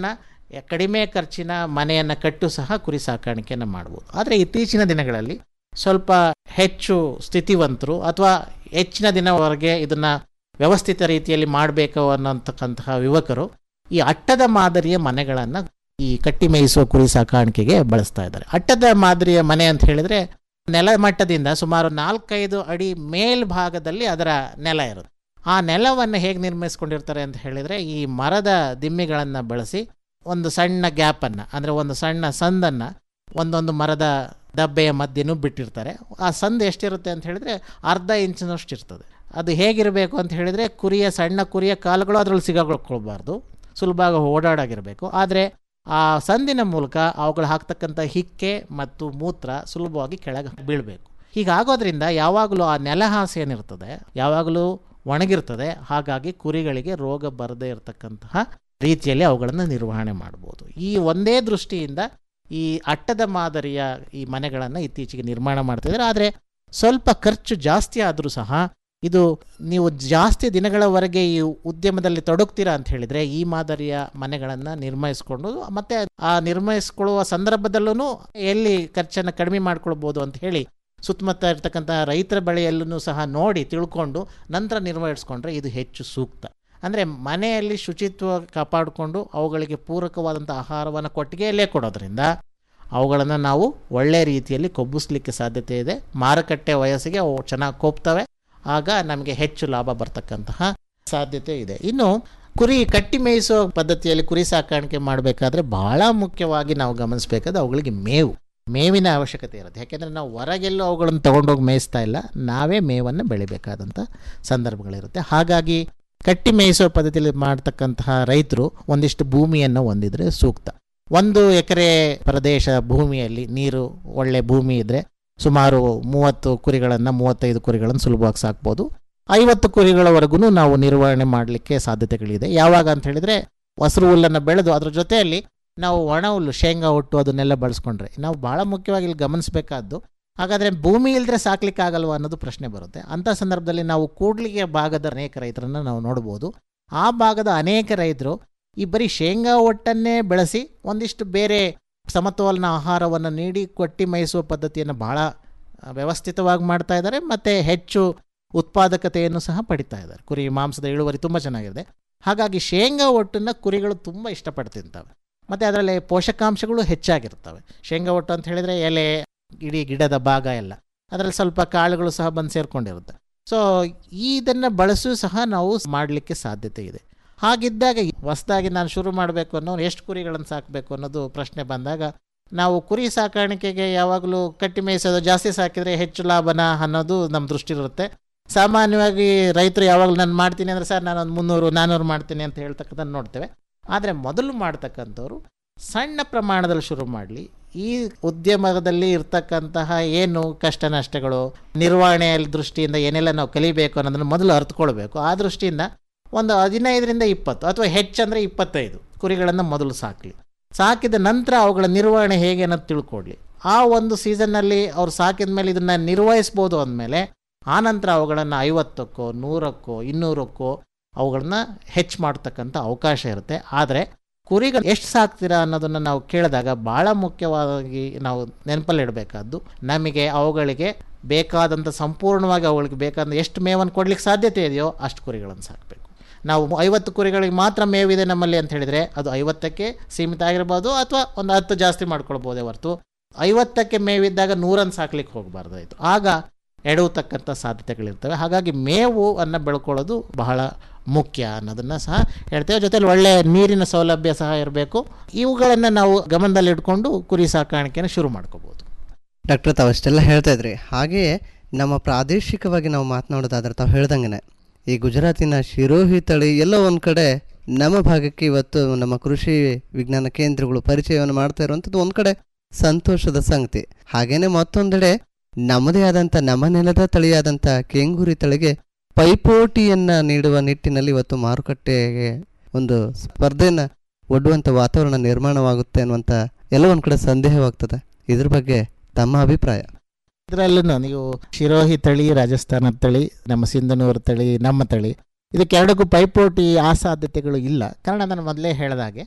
ಕಡಿಮೆ ಖರ್ಚಿನ ಮನೆಯನ್ನು ಕಟ್ಟು ಸಹ ಕುರಿ ಸಾಕಾಣಿಕೆಯನ್ನು ಮಾಡ್ಬೋದು ಆದರೆ ಇತ್ತೀಚಿನ ದಿನಗಳಲ್ಲಿ ಸ್ವಲ್ಪ ಹೆಚ್ಚು ಸ್ಥಿತಿವಂತರು ಅಥವಾ ಹೆಚ್ಚಿನ ದಿನವರೆಗೆ ಇದನ್ನು ವ್ಯವಸ್ಥಿತ ರೀತಿಯಲ್ಲಿ ಮಾಡಬೇಕು ಅನ್ನೋಂತಕ್ಕಂತಹ ಯುವಕರು ಈ ಅಟ್ಟದ ಮಾದರಿಯ ಮನೆಗಳನ್ನು ಈ ಕಟ್ಟಿ ಮೇಯಿಸುವ ಕುರಿ ಸಾಕಾಣಿಕೆಗೆ ಬಳಸ್ತಾ ಇದ್ದಾರೆ ಅಟ್ಟದ ಮಾದರಿಯ ಮನೆ ಅಂತ ಹೇಳಿದ್ರೆ ನೆಲಮಟ್ಟದಿಂದ ಸುಮಾರು ನಾಲ್ಕೈದು ಅಡಿ ಮೇಲ್ಭಾಗದಲ್ಲಿ ಅದರ ನೆಲ ಇರುತ್ತೆ ಆ ನೆಲವನ್ನು ಹೇಗೆ ನಿರ್ಮಿಸ್ಕೊಂಡಿರ್ತಾರೆ ಅಂತ ಹೇಳಿದರೆ ಈ ಮರದ ದಿಮ್ಮಿಗಳನ್ನು ಬಳಸಿ ಒಂದು ಸಣ್ಣ ಗ್ಯಾಪನ್ನು ಅಂದರೆ ಒಂದು ಸಣ್ಣ ಸಂದನ್ನು ಒಂದೊಂದು ಮರದ ದಬ್ಬೆಯ ಮಧ್ಯನೂ ಬಿಟ್ಟಿರ್ತಾರೆ ಆ ಸಂದು ಎಷ್ಟಿರುತ್ತೆ ಅಂತ ಹೇಳಿದರೆ ಅರ್ಧ ಇಂಚಿನಷ್ಟು ಇರ್ತದೆ ಅದು ಹೇಗಿರಬೇಕು ಅಂತ ಹೇಳಿದರೆ ಕುರಿಯ ಸಣ್ಣ ಕುರಿಯ ಕಾಲುಗಳು ಅದರಲ್ಲಿ ಸಿಗಾಕೊಳ್ಬಾರ್ದು ಸುಲಭವಾಗಿ ಓಡಾಡಾಗಿರಬೇಕು ಆದರೆ ಆ ಸಂದಿನ ಮೂಲಕ ಅವುಗಳು ಹಾಕ್ತಕ್ಕಂಥ ಹಿಕ್ಕೆ ಮತ್ತು ಮೂತ್ರ ಸುಲಭವಾಗಿ ಕೆಳಗೆ ಬೀಳಬೇಕು ಹೀಗಾಗೋದ್ರಿಂದ ಯಾವಾಗಲೂ ಆ ನೆಲಹಾಸು ಏನಿರ್ತದೆ ಯಾವಾಗಲೂ ಒಣಗಿರ್ತದೆ ಹಾಗಾಗಿ ಕುರಿಗಳಿಗೆ ರೋಗ ಬರದೇ ಇರತಕ್ಕಂತಹ ರೀತಿಯಲ್ಲಿ ಅವುಗಳನ್ನು ನಿರ್ವಹಣೆ ಮಾಡ್ಬೋದು ಈ ಒಂದೇ ದೃಷ್ಟಿಯಿಂದ ಈ ಅಟ್ಟದ ಮಾದರಿಯ ಈ ಮನೆಗಳನ್ನು ಇತ್ತೀಚೆಗೆ ನಿರ್ಮಾಣ ಮಾಡ್ತಿದ್ದಾರೆ ಆದರೆ ಸ್ವಲ್ಪ ಖರ್ಚು ಜಾಸ್ತಿ ಆದರೂ ಸಹ ಇದು ನೀವು ಜಾಸ್ತಿ ದಿನಗಳವರೆಗೆ ಈ ಉದ್ಯಮದಲ್ಲಿ ತೊಡಗ್ತೀರಾ ಅಂತ ಹೇಳಿದರೆ ಈ ಮಾದರಿಯ ಮನೆಗಳನ್ನು ನಿರ್ಮಿಸ್ಕೊಂಡು ಮತ್ತೆ ಆ ನಿರ್ಮಿಸ್ಕೊಳ್ಳುವ ಸಂದರ್ಭದಲ್ಲೂ ಎಲ್ಲಿ ಖರ್ಚನ್ನು ಕಡಿಮೆ ಮಾಡ್ಕೊಳ್ಬೋದು ಅಂತ ಹೇಳಿ ಸುತ್ತಮುತ್ತ ಇರ್ತಕ್ಕಂಥ ರೈತರ ಬಳಿಯಲ್ಲೂ ಸಹ ನೋಡಿ ತಿಳ್ಕೊಂಡು ನಂತರ ನಿರ್ವಹಿಸ್ಕೊಂಡ್ರೆ ಇದು ಹೆಚ್ಚು ಸೂಕ್ತ ಅಂದರೆ ಮನೆಯಲ್ಲಿ ಶುಚಿತ್ವ ಕಾಪಾಡಿಕೊಂಡು ಅವುಗಳಿಗೆ ಪೂರಕವಾದಂಥ ಆಹಾರವನ್ನು ಕೊಟ್ಟಿಗೆಯಲ್ಲೇ ಕೊಡೋದ್ರಿಂದ ಅವುಗಳನ್ನು ನಾವು ಒಳ್ಳೆಯ ರೀತಿಯಲ್ಲಿ ಕೊಬ್ಬಿಸ್ಲಿಕ್ಕೆ ಸಾಧ್ಯತೆ ಇದೆ ಮಾರುಕಟ್ಟೆ ವಯಸ್ಸಿಗೆ ಅವು ಚೆನ್ನಾಗಿ ಕೊಬ್ತವೆ ಆಗ ನಮಗೆ ಹೆಚ್ಚು ಲಾಭ ಬರ್ತಕ್ಕಂತಹ ಸಾಧ್ಯತೆ ಇದೆ ಇನ್ನು ಕುರಿ ಕಟ್ಟಿ ಮೇಯಿಸೋ ಪದ್ಧತಿಯಲ್ಲಿ ಕುರಿ ಸಾಕಾಣಿಕೆ ಮಾಡಬೇಕಾದ್ರೆ ಬಹಳ ಮುಖ್ಯವಾಗಿ ನಾವು ಗಮನಿಸಬೇಕಾದ್ರೆ ಅವುಗಳಿಗೆ ಮೇವು ಮೇವಿನ ಅವಶ್ಯಕತೆ ಇರುತ್ತೆ ಯಾಕೆಂದರೆ ನಾವು ಹೊರಗೆಲ್ಲೂ ಅವುಗಳನ್ನು ತೊಗೊಂಡೋಗಿ ಮೇಯಿಸ್ತಾ ಇಲ್ಲ ನಾವೇ ಮೇವನ್ನು ಬೆಳಿಬೇಕಾದಂಥ ಸಂದರ್ಭಗಳಿರುತ್ತೆ ಹಾಗಾಗಿ ಕಟ್ಟಿ ಮೇಯಿಸೋ ಪದ್ಧತಿಯಲ್ಲಿ ಮಾಡ್ತಕ್ಕಂತಹ ರೈತರು ಒಂದಿಷ್ಟು ಭೂಮಿಯನ್ನು ಹೊಂದಿದ್ರೆ ಸೂಕ್ತ ಒಂದು ಎಕರೆ ಪ್ರದೇಶ ಭೂಮಿಯಲ್ಲಿ ನೀರು ಒಳ್ಳೆ ಭೂಮಿ ಇದ್ದರೆ ಸುಮಾರು ಮೂವತ್ತು ಕುರಿಗಳನ್ನು ಮೂವತ್ತೈದು ಕುರಿಗಳನ್ನು ಸುಲಭವಾಗಿ ಸಾಕ್ಬೋದು ಐವತ್ತು ಕುರಿಗಳವರೆಗೂ ನಾವು ನಿರ್ವಹಣೆ ಮಾಡಲಿಕ್ಕೆ ಸಾಧ್ಯತೆಗಳಿದೆ ಯಾವಾಗ ಅಂತ ಹೇಳಿದರೆ ಹಸಿರು ಹುಲ್ಲನ್ನು ಬೆಳೆದು ಅದ್ರ ಜೊತೆಯಲ್ಲಿ ನಾವು ಒಣ ಹುಲ್ಲು ಶೇಂಗಾ ಒಟ್ಟು ಅದನ್ನೆಲ್ಲ ಬಳಸ್ಕೊಂಡ್ರೆ ನಾವು ಭಾಳ ಮುಖ್ಯವಾಗಿ ಇಲ್ಲಿ ಗಮನಿಸಬೇಕಾದ್ದು ಹಾಗಾದರೆ ಭೂಮಿ ಇಲ್ಲದ್ರೆ ಸಾಕ್ಲಿಕ್ಕೆ ಆಗಲ್ವಾ ಅನ್ನೋದು ಪ್ರಶ್ನೆ ಬರುತ್ತೆ ಅಂಥ ಸಂದರ್ಭದಲ್ಲಿ ನಾವು ಕೂಡ್ಲಿಗೆ ಭಾಗದ ಅನೇಕ ರೈತರನ್ನು ನಾವು ನೋಡ್ಬೋದು ಆ ಭಾಗದ ಅನೇಕ ರೈತರು ಈ ಬರೀ ಶೇಂಗಾ ಒಟ್ಟನ್ನೇ ಬೆಳೆಸಿ ಒಂದಿಷ್ಟು ಬೇರೆ ಸಮತೋಲನ ಆಹಾರವನ್ನು ನೀಡಿ ಕೊಟ್ಟಿ ಮೇಯಿಸುವ ಪದ್ಧತಿಯನ್ನು ಭಾಳ ವ್ಯವಸ್ಥಿತವಾಗಿ ಮಾಡ್ತಾ ಇದ್ದಾರೆ ಮತ್ತು ಹೆಚ್ಚು ಉತ್ಪಾದಕತೆಯನ್ನು ಸಹ ಪಡಿತಾ ಇದ್ದಾರೆ ಕುರಿ ಮಾಂಸದ ಇಳುವರಿ ತುಂಬ ಚೆನ್ನಾಗಿದೆ ಹಾಗಾಗಿ ಶೇಂಗಾ ಒಟ್ಟನ್ನು ಕುರಿಗಳು ತುಂಬ ಇಷ್ಟಪಟ್ಟು ತಿಂತವೆ ಮತ್ತು ಅದರಲ್ಲಿ ಪೋಷಕಾಂಶಗಳು ಹೆಚ್ಚಾಗಿರ್ತವೆ ಶೇಂಗಾ ಒಟ್ಟು ಅಂತ ಹೇಳಿದರೆ ಎಲೆ ಇಡೀ ಗಿಡದ ಭಾಗ ಎಲ್ಲ ಅದರಲ್ಲಿ ಸ್ವಲ್ಪ ಕಾಳುಗಳು ಸಹ ಬಂದು ಸೇರಿಕೊಂಡಿರುತ್ತೆ ಸೊ ಇದನ್ನು ಬಳಸು ಸಹ ನಾವು ಮಾಡಲಿಕ್ಕೆ ಸಾಧ್ಯತೆ ಇದೆ ಹಾಗಿದ್ದಾಗ ಹೊಸದಾಗಿ ನಾನು ಶುರು ಮಾಡಬೇಕು ಅನ್ನೋ ಎಷ್ಟು ಕುರಿಗಳನ್ನು ಸಾಕಬೇಕು ಅನ್ನೋದು ಪ್ರಶ್ನೆ ಬಂದಾಗ ನಾವು ಕುರಿ ಸಾಕಾಣಿಕೆಗೆ ಯಾವಾಗಲೂ ಕಟ್ಟಿ ಮೇಯಿಸೋದು ಜಾಸ್ತಿ ಸಾಕಿದರೆ ಹೆಚ್ಚು ಲಾಭನ ಅನ್ನೋದು ನಮ್ಮ ದೃಷ್ಟಿ ಇರುತ್ತೆ ಸಾಮಾನ್ಯವಾಗಿ ರೈತರು ಯಾವಾಗಲೂ ನಾನು ಮಾಡ್ತೀನಿ ಅಂದರೆ ಸರ್ ನಾನು ಒಂದು ಮುನ್ನೂರು ನಾನ್ನೂರು ಮಾಡ್ತೀನಿ ಅಂತ ಹೇಳ್ತಕ್ಕಂಥದ್ದು ನೋಡ್ತೇವೆ ಆದರೆ ಮೊದಲು ಮಾಡ್ತಕ್ಕಂಥವ್ರು ಸಣ್ಣ ಪ್ರಮಾಣದಲ್ಲಿ ಶುರು ಮಾಡಲಿ ಈ ಉದ್ಯಮದಲ್ಲಿ ಇರ್ತಕ್ಕಂತಹ ಏನು ಕಷ್ಟ ನಷ್ಟಗಳು ನಿರ್ವಹಣೆಯ ದೃಷ್ಟಿಯಿಂದ ಏನೆಲ್ಲ ನಾವು ಕಲಿಬೇಕು ಅನ್ನೋದನ್ನು ಮೊದಲು ಅರ್ಥಕೊಳ್ಬೇಕು ಆ ದೃಷ್ಟಿಯಿಂದ ಒಂದು ಹದಿನೈದರಿಂದ ಇಪ್ಪತ್ತು ಅಥವಾ ಹೆಚ್ಚಂದರೆ ಇಪ್ಪತ್ತೈದು ಕುರಿಗಳನ್ನು ಮೊದಲು ಸಾಕಲಿ ಸಾಕಿದ ನಂತರ ಅವುಗಳ ನಿರ್ವಹಣೆ ಹೇಗೆ ಅನ್ನೋದು ತಿಳ್ಕೊಡ್ಲಿ ಆ ಒಂದು ಸೀಸನ್ನಲ್ಲಿ ಅವ್ರು ಸಾಕಿದ ಮೇಲೆ ಇದನ್ನು ನಿರ್ವಹಿಸ್ಬೋದು ಅಂದಮೇಲೆ ಆನಂತರ ಅವುಗಳನ್ನು ಐವತ್ತಕ್ಕೋ ನೂರಕ್ಕೋ ಇನ್ನೂರಕ್ಕೋ ಅವುಗಳನ್ನ ಹೆಚ್ಚು ಮಾಡ್ತಕ್ಕಂಥ ಅವಕಾಶ ಇರುತ್ತೆ ಆದರೆ ಕುರಿಗಳು ಎಷ್ಟು ಸಾಕ್ತೀರಾ ಅನ್ನೋದನ್ನು ನಾವು ಕೇಳಿದಾಗ ಭಾಳ ಮುಖ್ಯವಾಗಿ ನಾವು ನೆನಪಲ್ಲಿಡಬೇಕಾದ್ದು ನಮಗೆ ಅವುಗಳಿಗೆ ಬೇಕಾದಂಥ ಸಂಪೂರ್ಣವಾಗಿ ಅವುಗಳಿಗೆ ಬೇಕಾದ ಎಷ್ಟು ಮೇವನ್ನು ಕೊಡ್ಲಿಕ್ಕೆ ಸಾಧ್ಯತೆ ಇದೆಯೋ ಅಷ್ಟು ಕುರಿಗಳನ್ನು ಸಾಕಬೇಕು ನಾವು ಐವತ್ತು ಕುರಿಗಳಿಗೆ ಮಾತ್ರ ಮೇವಿದೆ ನಮ್ಮಲ್ಲಿ ಅಂತ ಹೇಳಿದರೆ ಅದು ಐವತ್ತಕ್ಕೆ ಸೀಮಿತ ಆಗಿರ್ಬೋದು ಅಥವಾ ಒಂದು ಹತ್ತು ಜಾಸ್ತಿ ಮಾಡ್ಕೊಳ್ಬೋದೇ ಹೊರತು ಐವತ್ತಕ್ಕೆ ಮೇವಿದ್ದಾಗ ನೂರನ್ನು ಸಾಕ್ಲಿಕ್ಕೆ ಹೋಗಬಾರ್ದಾಯಿತು ಆಗ ಎಡವತಕ್ಕಂಥ ಸಾಧ್ಯತೆಗಳಿರ್ತವೆ ಹಾಗಾಗಿ ಮೇವು ಅನ್ನು ಬೆಳ್ಕೊಳ್ಳೋದು ಬಹಳ ಮುಖ್ಯ ಅನ್ನೋದನ್ನು ಸಹ ಹೇಳ್ತೇವೆ ಜೊತೆಲಿ ಒಳ್ಳೆಯ ನೀರಿನ ಸೌಲಭ್ಯ ಸಹ ಇರಬೇಕು ಇವುಗಳನ್ನು ನಾವು ಗಮನದಲ್ಲಿ ಇಟ್ಕೊಂಡು ಕುರಿ ಸಾಕಾಣಿಕೆನ ಶುರು ಮಾಡ್ಕೋಬೋದು ಡಾಕ್ಟರ್ ತಾವು ಅಷ್ಟೆಲ್ಲ ಹೇಳ್ತಾ ಇದ್ರಿ ಹಾಗೆಯೇ ನಮ್ಮ ಪ್ರಾದೇಶಿಕವಾಗಿ ನಾವು ಮಾತನಾಡೋದಾದ್ರೆ ತಾವು ಹೇಳ್ದಂಗೆ ಈ ಗುಜರಾತಿನ ಶಿರೋಹಿ ತಳಿ ಎಲ್ಲೋ ಒಂದು ಕಡೆ ನಮ್ಮ ಭಾಗಕ್ಕೆ ಇವತ್ತು ನಮ್ಮ ಕೃಷಿ ವಿಜ್ಞಾನ ಕೇಂದ್ರಗಳು ಪರಿಚಯವನ್ನು ಮಾಡ್ತಾ ಇರುವಂಥದ್ದು ಒಂದು ಕಡೆ ಸಂತೋಷದ ಸಂಗತಿ ಹಾಗೇನೆ ಮತ್ತೊಂದೆಡೆ ನಮ್ಮದೇ ಆದಂಥ ನಮ್ಮ ನೆಲದ ತಳಿಯಾದಂಥ ಕೆಂಗೂರಿ ತಳಿಗೆ ಪೈಪೋಟಿಯನ್ನ ನೀಡುವ ನಿಟ್ಟಿನಲ್ಲಿ ಇವತ್ತು ಮಾರುಕಟ್ಟೆಗೆ ಒಂದು ಸ್ಪರ್ಧೆನ ಒಡ್ಡುವಂಥ ವಾತಾವರಣ ನಿರ್ಮಾಣವಾಗುತ್ತೆ ಅನ್ನುವಂಥ ಎಲ್ಲ ಒಂದು ಕಡೆ ಸಂದೇಹವಾಗ್ತದೆ ಇದ್ರ ಬಗ್ಗೆ ತಮ್ಮ ಅಭಿಪ್ರಾಯ ಇದರಲ್ಲೂ ನೀವು ಶಿರೋಹಿ ತಳಿ ರಾಜಸ್ಥಾನದ ತಳಿ ನಮ್ಮ ಸಿಂಧನೂರು ತಳಿ ನಮ್ಮ ತಳಿ ಇದಕ್ಕೆರಡಕ್ಕೂ ಪೈಪೋಟಿ ಆ ಸಾಧ್ಯತೆಗಳು ಇಲ್ಲ ಕಾರಣ ನಾನು ಮೊದಲೇ ಹೇಳಿದಾಗೆ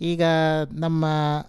ಈಗ ನಮ್ಮ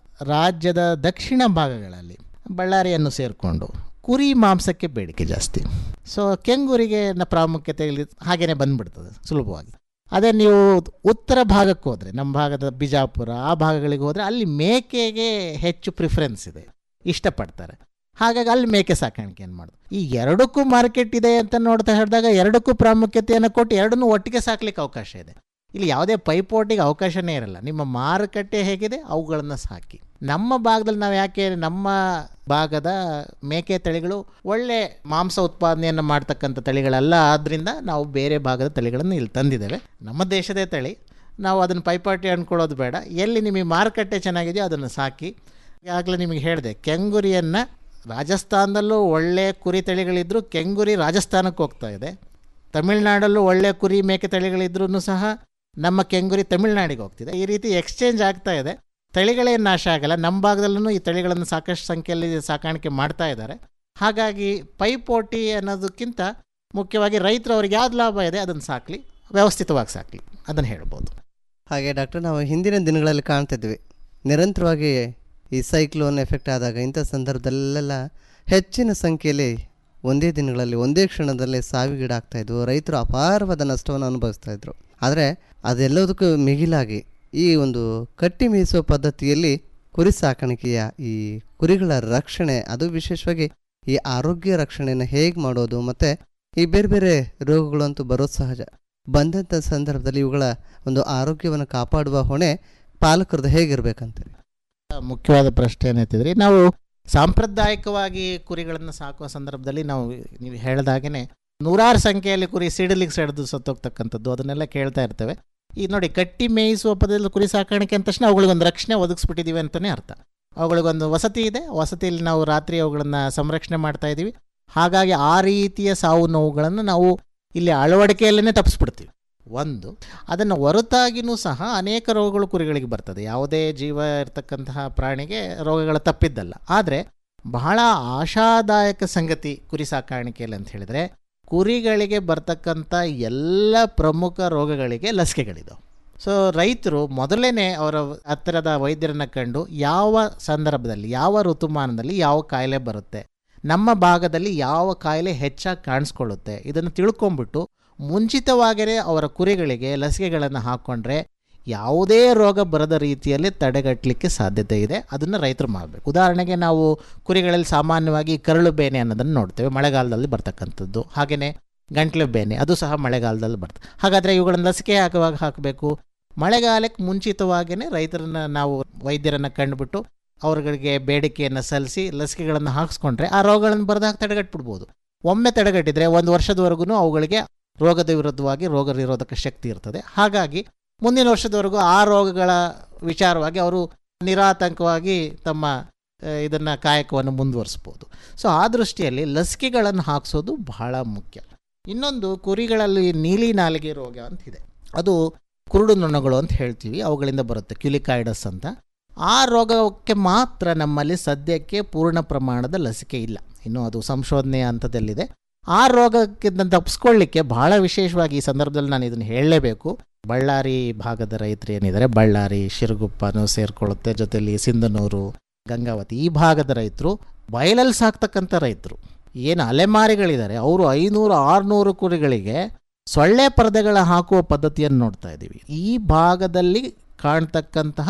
ರಾಜ್ಯದ ದಕ್ಷಿಣ ಭಾಗಗಳಲ್ಲಿ ಬಳ್ಳಾರಿಯನ್ನು ಸೇರಿಕೊಂಡು ಕುರಿ ಮಾಂಸಕ್ಕೆ ಬೇಡಿಕೆ ಜಾಸ್ತಿ ಸೊ ಕೆಂಗೂರಿಗೆ ನ ಪ್ರಾಮುಖ್ಯತೆ ಇಲ್ಲಿ ಹಾಗೇನೆ ಬಂದ್ಬಿಡ್ತದೆ ಸುಲಭವಾಗಿ ಅದೇ ನೀವು ಉತ್ತರ ಭಾಗಕ್ಕೆ ಹೋದರೆ ನಮ್ಮ ಭಾಗದ ಬಿಜಾಪುರ ಆ ಭಾಗಗಳಿಗೆ ಹೋದರೆ ಅಲ್ಲಿ ಮೇಕೆಗೆ ಹೆಚ್ಚು ಪ್ರಿಫರೆನ್ಸ್ ಇದೆ ಇಷ್ಟಪಡ್ತಾರೆ ಹಾಗಾಗಿ ಅಲ್ಲಿ ಮೇಕೆ ಸಾಕಾಣಿಕೆಯನ್ನು ಮಾಡೋದು ಈ ಎರಡಕ್ಕೂ ಮಾರ್ಕೆಟ್ ಇದೆ ಅಂತ ನೋಡ್ತಾ ಹೇಳಿದಾಗ ಎರಡಕ್ಕೂ ಪ್ರಾಮುಖ್ಯತೆಯನ್ನು ಕೊಟ್ಟು ಎರಡನ್ನೂ ಒಟ್ಟಿಗೆ ಸಾಕ್ಲಿಕ್ಕೆ ಅವಕಾಶ ಇದೆ ಇಲ್ಲಿ ಯಾವುದೇ ಪೈಪೋಟಿಗೆ ಅವಕಾಶನೇ ಇರಲ್ಲ ನಿಮ್ಮ ಮಾರುಕಟ್ಟೆ ಹೇಗಿದೆ ಅವುಗಳನ್ನು ಸಾಕಿ ನಮ್ಮ ಭಾಗದಲ್ಲಿ ನಾವು ಯಾಕೆ ನಮ್ಮ ಭಾಗದ ಮೇಕೆ ತಳಿಗಳು ಒಳ್ಳೆ ಮಾಂಸ ಉತ್ಪಾದನೆಯನ್ನು ಮಾಡ್ತಕ್ಕಂಥ ತಳಿಗಳಲ್ಲ ಆದ್ದರಿಂದ ನಾವು ಬೇರೆ ಭಾಗದ ತಳಿಗಳನ್ನು ಇಲ್ಲಿ ತಂದಿದ್ದೇವೆ ನಮ್ಮ ದೇಶದೇ ತಳಿ ನಾವು ಅದನ್ನು ಪೈಪೋಟಿ ಅಂದ್ಕೊಳ್ಳೋದು ಬೇಡ ಎಲ್ಲಿ ನಿಮಗೆ ಮಾರುಕಟ್ಟೆ ಚೆನ್ನಾಗಿದೆಯೋ ಅದನ್ನು ಸಾಕಿ ಆಗಲೇ ನಿಮಗೆ ಹೇಳಿದೆ ಕೆಂಗುರಿಯನ್ನು ರಾಜಸ್ಥಾನದಲ್ಲೂ ಒಳ್ಳೆ ಕುರಿ ತಳಿಗಳಿದ್ದರೂ ಕೆಂಗುರಿ ರಾಜಸ್ಥಾನಕ್ಕೆ ಹೋಗ್ತಾ ಇದೆ ತಮಿಳ್ನಾಡಲ್ಲೂ ಒಳ್ಳೆ ಕುರಿ ಮೇಕೆ ತಳಿಗಳಿದ್ರೂ ಸಹ ನಮ್ಮ ಕೆಂಗುರಿ ತಮಿಳ್ನಾಡಿಗೆ ಹೋಗ್ತಿದೆ ಈ ರೀತಿ ಎಕ್ಸ್ಚೇಂಜ್ ಆಗ್ತಾ ಇದೆ ತಳಿಗಳೇನು ನಾಶ ಆಗಲ್ಲ ನಮ್ಮ ಭಾಗದಲ್ಲೂ ಈ ತಳಿಗಳನ್ನು ಸಾಕಷ್ಟು ಸಂಖ್ಯೆಯಲ್ಲಿ ಸಾಕಾಣಿಕೆ ಮಾಡ್ತಾ ಇದ್ದಾರೆ ಹಾಗಾಗಿ ಪೈಪೋಟಿ ಅನ್ನೋದಕ್ಕಿಂತ ಮುಖ್ಯವಾಗಿ ರೈತರು ಅವ್ರಿಗೆ ಯಾವ್ದು ಲಾಭ ಇದೆ ಅದನ್ನು ಸಾಕಲಿ ವ್ಯವಸ್ಥಿತವಾಗಿ ಸಾಕಲಿ ಅದನ್ನು ಹೇಳ್ಬೋದು ಹಾಗೆ ಡಾಕ್ಟರ್ ನಾವು ಹಿಂದಿನ ದಿನಗಳಲ್ಲಿ ಕಾಣ್ತಿದ್ವಿ ನಿರಂತರವಾಗಿ ಈ ಸೈಕ್ಲೋನ್ ಎಫೆಕ್ಟ್ ಆದಾಗ ಇಂಥ ಸಂದರ್ಭದಲ್ಲೆಲ್ಲ ಹೆಚ್ಚಿನ ಸಂಖ್ಯೆಯಲ್ಲಿ ಒಂದೇ ದಿನಗಳಲ್ಲಿ ಒಂದೇ ಕ್ಷಣದಲ್ಲಿ ಸಾವಿಗೀಡಾಗ್ತಾ ಇದ್ವು ರೈತರು ಅಪಾರವಾದ ನಷ್ಟವನ್ನು ಅನುಭವಿಸ್ತಾ ಇದ್ರು ಆದರೆ ಅದೆಲ್ಲದಕ್ಕೂ ಮಿಗಿಲಾಗಿ ಈ ಒಂದು ಕಟ್ಟಿ ಮೇಯಿಸುವ ಪದ್ಧತಿಯಲ್ಲಿ ಕುರಿ ಸಾಕಾಣಿಕೆಯ ಈ ಕುರಿಗಳ ರಕ್ಷಣೆ ಅದು ವಿಶೇಷವಾಗಿ ಈ ಆರೋಗ್ಯ ರಕ್ಷಣೆಯನ್ನು ಹೇಗೆ ಮಾಡೋದು ಮತ್ತು ಈ ಬೇರೆ ಬೇರೆ ರೋಗಗಳು ಅಂತೂ ಬರೋದು ಸಹಜ ಬಂದಂಥ ಸಂದರ್ಭದಲ್ಲಿ ಇವುಗಳ ಒಂದು ಆರೋಗ್ಯವನ್ನು ಕಾಪಾಡುವ ಹೊಣೆ ಪಾಲಕರದ್ದು ಹೇಗಿರ್ಬೇಕಂತೀರಿ ಮುಖ್ಯವಾದ ಪ್ರಶ್ನೆ ಏನೈತಿದ್ರಿ ನಾವು ಸಾಂಪ್ರದಾಯಿಕವಾಗಿ ಕುರಿಗಳನ್ನು ಸಾಕುವ ಸಂದರ್ಭದಲ್ಲಿ ನಾವು ನೀವು ಹೇಳ್ದಾಗೇ ನೂರಾರು ಸಂಖ್ಯೆಯಲ್ಲಿ ಕುರಿ ಸಿಡಿಲಿಗೆ ಸೆಳೆದು ಸತ್ತೋಗ್ತಕ್ಕಂಥದ್ದು ಅದನ್ನೆಲ್ಲ ಕೇಳ್ತಾ ಇರ್ತೇವೆ ಈ ನೋಡಿ ಕಟ್ಟಿ ಮೇಯಿಸುವ ಪದದಲ್ಲಿ ಕುರಿ ಸಾಕಾಣಿಕೆ ಅಂದ ತಕ್ಷಣ ಅವುಗಳಿಗೊಂದು ರಕ್ಷಣೆ ಒದಗಿಸ್ಬಿಟ್ಟಿದ್ದೀವಿ ಅಂತಲೇ ಅರ್ಥ ಅವುಗಳಿಗೊಂದು ವಸತಿ ಇದೆ ವಸತಿಯಲ್ಲಿ ನಾವು ರಾತ್ರಿ ಅವುಗಳನ್ನು ಸಂರಕ್ಷಣೆ ಮಾಡ್ತಾ ಇದ್ದೀವಿ ಹಾಗಾಗಿ ಆ ರೀತಿಯ ಸಾವು ನೋವುಗಳನ್ನು ನಾವು ಇಲ್ಲಿ ಅಳವಡಿಕೆಯಲ್ಲೇ ತಪ್ಪಿಸ್ಬಿಡ್ತೀವಿ ಒಂದು ಅದನ್ನು ಹೊರತಾಗಿಯೂ ಸಹ ಅನೇಕ ರೋಗಗಳು ಕುರಿಗಳಿಗೆ ಬರ್ತದೆ ಯಾವುದೇ ಜೀವ ಇರತಕ್ಕಂತಹ ಪ್ರಾಣಿಗೆ ರೋಗಗಳು ತಪ್ಪಿದ್ದಲ್ಲ ಆದರೆ ಬಹಳ ಆಶಾದಾಯಕ ಸಂಗತಿ ಕುರಿ ಸಾಕಾಣಿಕೆಯಲ್ಲಿ ಅಂತ ಹೇಳಿದರೆ ಕುರಿಗಳಿಗೆ ಬರ್ತಕ್ಕಂಥ ಎಲ್ಲ ಪ್ರಮುಖ ರೋಗಗಳಿಗೆ ಲಸಿಕೆಗಳಿದಾವೆ ಸೊ ರೈತರು ಮೊದಲೇ ಅವರ ಹತ್ತಿರದ ವೈದ್ಯರನ್ನು ಕಂಡು ಯಾವ ಸಂದರ್ಭದಲ್ಲಿ ಯಾವ ಋತುಮಾನದಲ್ಲಿ ಯಾವ ಕಾಯಿಲೆ ಬರುತ್ತೆ ನಮ್ಮ ಭಾಗದಲ್ಲಿ ಯಾವ ಕಾಯಿಲೆ ಹೆಚ್ಚಾಗಿ ಕಾಣಿಸ್ಕೊಳ್ಳುತ್ತೆ ಇದನ್ನು ತಿಳ್ಕೊಂಬಿಟ್ಟು ಮುಂಚಿತವಾಗಿಯೇ ಅವರ ಕುರಿಗಳಿಗೆ ಲಸಿಕೆಗಳನ್ನು ಹಾಕ್ಕೊಂಡ್ರೆ ಯಾವುದೇ ರೋಗ ಬರದ ರೀತಿಯಲ್ಲಿ ತಡೆಗಟ್ಟಲಿಕ್ಕೆ ಸಾಧ್ಯತೆ ಇದೆ ಅದನ್ನು ರೈತರು ಮಾಡಬೇಕು ಉದಾಹರಣೆಗೆ ನಾವು ಕುರಿಗಳಲ್ಲಿ ಸಾಮಾನ್ಯವಾಗಿ ಕರಳು ಬೇನೆ ಅನ್ನೋದನ್ನು ನೋಡ್ತೇವೆ ಮಳೆಗಾಲದಲ್ಲಿ ಬರ್ತಕ್ಕಂಥದ್ದು ಹಾಗೆಯೇ ಗಂಟ್ಲು ಬೇನೆ ಅದು ಸಹ ಮಳೆಗಾಲದಲ್ಲಿ ಬರ್ತದೆ ಹಾಗಾದರೆ ಇವುಗಳನ್ನು ಲಸಿಕೆ ಹಾಕುವಾಗ ಹಾಕಬೇಕು ಮಳೆಗಾಲಕ್ಕೆ ಮುಂಚಿತವಾಗಿಯೇ ರೈತರನ್ನ ನಾವು ವೈದ್ಯರನ್ನು ಕಂಡುಬಿಟ್ಟು ಅವ್ರಗಳಿಗೆ ಬೇಡಿಕೆಯನ್ನು ಸಲ್ಲಿಸಿ ಲಸಿಕೆಗಳನ್ನು ಹಾಕಿಸ್ಕೊಂಡ್ರೆ ಆ ರೋಗಗಳನ್ನು ಬರದಾಗ ತಡೆಗಟ್ಬಿಡ್ಬೋದು ಒಮ್ಮೆ ತಡೆಗಟ್ಟಿದ್ರೆ ಒಂದು ವರ್ಷದವರೆಗೂ ಅವುಗಳಿಗೆ ರೋಗದ ವಿರುದ್ಧವಾಗಿ ರೋಗ ನಿರೋಧಕ ಶಕ್ತಿ ಇರ್ತದೆ ಹಾಗಾಗಿ ಮುಂದಿನ ವರ್ಷದವರೆಗೂ ಆ ರೋಗಗಳ ವಿಚಾರವಾಗಿ ಅವರು ನಿರಾತಂಕವಾಗಿ ತಮ್ಮ ಇದನ್ನು ಕಾಯಕವನ್ನು ಮುಂದುವರಿಸ್ಬೋದು ಸೊ ಆ ದೃಷ್ಟಿಯಲ್ಲಿ ಲಸಿಕೆಗಳನ್ನು ಹಾಕಿಸೋದು ಬಹಳ ಮುಖ್ಯ ಇನ್ನೊಂದು ಕುರಿಗಳಲ್ಲಿ ನೀಲಿ ನಾಲಿಗೆ ರೋಗ ಅಂತಿದೆ ಅದು ಕುರುಡು ನೊಣಗಳು ಅಂತ ಹೇಳ್ತೀವಿ ಅವುಗಳಿಂದ ಬರುತ್ತೆ ಕ್ಯುಲಿಕಾಯ್ಡಸ್ ಅಂತ ಆ ರೋಗಕ್ಕೆ ಮಾತ್ರ ನಮ್ಮಲ್ಲಿ ಸದ್ಯಕ್ಕೆ ಪೂರ್ಣ ಪ್ರಮಾಣದ ಲಸಿಕೆ ಇಲ್ಲ ಇನ್ನು ಅದು ಸಂಶೋಧನೆಯ ಹಂತದಲ್ಲಿದೆ ಆ ರೋಗಕ್ಕಿಂತ ತಪ್ಪಿಸ್ಕೊಳ್ಳಿಕ್ಕೆ ಬಹಳ ವಿಶೇಷವಾಗಿ ಈ ಸಂದರ್ಭದಲ್ಲಿ ನಾನು ಇದನ್ನು ಹೇಳಲೇಬೇಕು ಬಳ್ಳಾರಿ ಭಾಗದ ರೈತರು ಏನಿದ್ದಾರೆ ಬಳ್ಳಾರಿ ಶಿರಗುಪ್ಪನೂ ಸೇರಿಕೊಳ್ಳುತ್ತೆ ಜೊತೆಲಿ ಸಿಂಧನೂರು ಗಂಗಾವತಿ ಈ ಭಾಗದ ರೈತರು ಬಯಲಲ್ಲಿ ಸಾಕ್ತಕ್ಕಂಥ ರೈತರು ಏನು ಅಲೆಮಾರಿಗಳಿದ್ದಾರೆ ಅವರು ಐನೂರು ಆರುನೂರು ಕುರಿಗಳಿಗೆ ಸೊಳ್ಳೆ ಪರದೆಗಳ ಹಾಕುವ ಪದ್ಧತಿಯನ್ನು ನೋಡ್ತಾ ಇದ್ದೀವಿ ಈ ಭಾಗದಲ್ಲಿ ಕಾಣ್ತಕ್ಕಂತಹ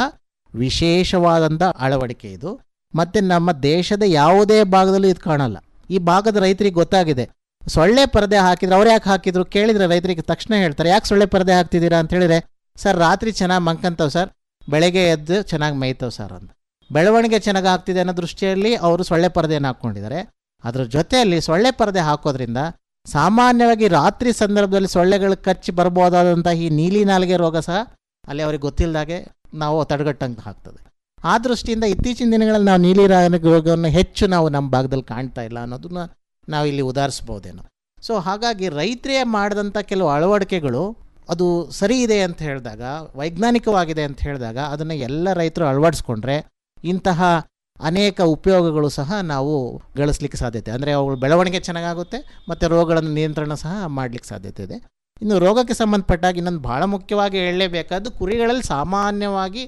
ವಿಶೇಷವಾದಂಥ ಅಳವಡಿಕೆ ಇದು ಮತ್ತು ನಮ್ಮ ದೇಶದ ಯಾವುದೇ ಭಾಗದಲ್ಲೂ ಇದು ಕಾಣಲ್ಲ ಈ ಭಾಗದ ರೈತರಿಗೆ ಗೊತ್ತಾಗಿದೆ ಸೊಳ್ಳೆ ಪರದೆ ಹಾಕಿದ್ರೆ ಅವ್ರು ಯಾಕೆ ಹಾಕಿದ್ರು ಕೇಳಿದ್ರೆ ರೈತರಿಗೆ ತಕ್ಷಣ ಹೇಳ್ತಾರೆ ಯಾಕೆ ಸೊಳ್ಳೆ ಪರದೆ ಹಾಕ್ತಿದ್ದೀರಾ ಅಂತ ಹೇಳಿದ್ರೆ ಸರ್ ರಾತ್ರಿ ಚೆನ್ನಾಗಿ ಮಂಕಂತವ್ ಸರ್ ಬೆಳಗ್ಗೆ ಎದ್ದು ಚೆನ್ನಾಗಿ ಮೇಯ್ತವ್ ಸರ್ ಅಂತ ಬೆಳವಣಿಗೆ ಚೆನ್ನಾಗಿ ಆಗ್ತಿದೆ ಅನ್ನೋ ದೃಷ್ಟಿಯಲ್ಲಿ ಅವರು ಸೊಳ್ಳೆ ಪರದೆಯನ್ನು ಹಾಕ್ಕೊಂಡಿದ್ದಾರೆ ಅದ್ರ ಜೊತೆಯಲ್ಲಿ ಸೊಳ್ಳೆ ಪರದೆ ಹಾಕೋದ್ರಿಂದ ಸಾಮಾನ್ಯವಾಗಿ ರಾತ್ರಿ ಸಂದರ್ಭದಲ್ಲಿ ಸೊಳ್ಳೆಗಳು ಕಚ್ಚಿ ಬರ್ಬೋದಾದಂಥ ಈ ನೀಲಿ ನಾಲಿಗೆ ರೋಗ ಸಹ ಅಲ್ಲಿ ಅವ್ರಿಗೆ ಗೊತ್ತಿಲ್ಲದಾಗೆ ನಾವು ತಡೆಗಟ್ಟಂಗೆ ಆಗ್ತದೆ ಆ ದೃಷ್ಟಿಯಿಂದ ಇತ್ತೀಚಿನ ದಿನಗಳಲ್ಲಿ ನಾವು ನೀಲಿ ನಾಲಿಗೆ ರೋಗವನ್ನು ಹೆಚ್ಚು ನಾವು ನಮ್ಮ ಭಾಗದಲ್ಲಿ ಕಾಣ್ತಾ ಇಲ್ಲ ಅನ್ನೋದನ್ನ ನಾವು ಇಲ್ಲಿ ಉದಾಹರಿಸ್ಬೋದೇನೋ ಸೊ ಹಾಗಾಗಿ ರೈತರೇ ಮಾಡಿದಂಥ ಕೆಲವು ಅಳವಡಿಕೆಗಳು ಅದು ಸರಿ ಇದೆ ಅಂತ ಹೇಳಿದಾಗ ವೈಜ್ಞಾನಿಕವಾಗಿದೆ ಅಂತ ಹೇಳಿದಾಗ ಅದನ್ನು ಎಲ್ಲ ರೈತರು ಅಳವಡಿಸ್ಕೊಂಡ್ರೆ ಇಂತಹ ಅನೇಕ ಉಪಯೋಗಗಳು ಸಹ ನಾವು ಗಳಿಸ್ಲಿಕ್ಕೆ ಸಾಧ್ಯತೆ ಅಂದರೆ ಅವುಗಳ ಬೆಳವಣಿಗೆ ಚೆನ್ನಾಗಾಗುತ್ತೆ ಮತ್ತು ರೋಗಗಳನ್ನು ನಿಯಂತ್ರಣ ಸಹ ಮಾಡಲಿಕ್ಕೆ ಸಾಧ್ಯತೆ ಇದೆ ಇನ್ನು ರೋಗಕ್ಕೆ ಸಂಬಂಧಪಟ್ಟಾಗ ಇನ್ನೊಂದು ಭಾಳ ಮುಖ್ಯವಾಗಿ ಹೇಳಲೇಬೇಕಾದ್ದು ಕುರಿಗಳಲ್ಲಿ ಸಾಮಾನ್ಯವಾಗಿ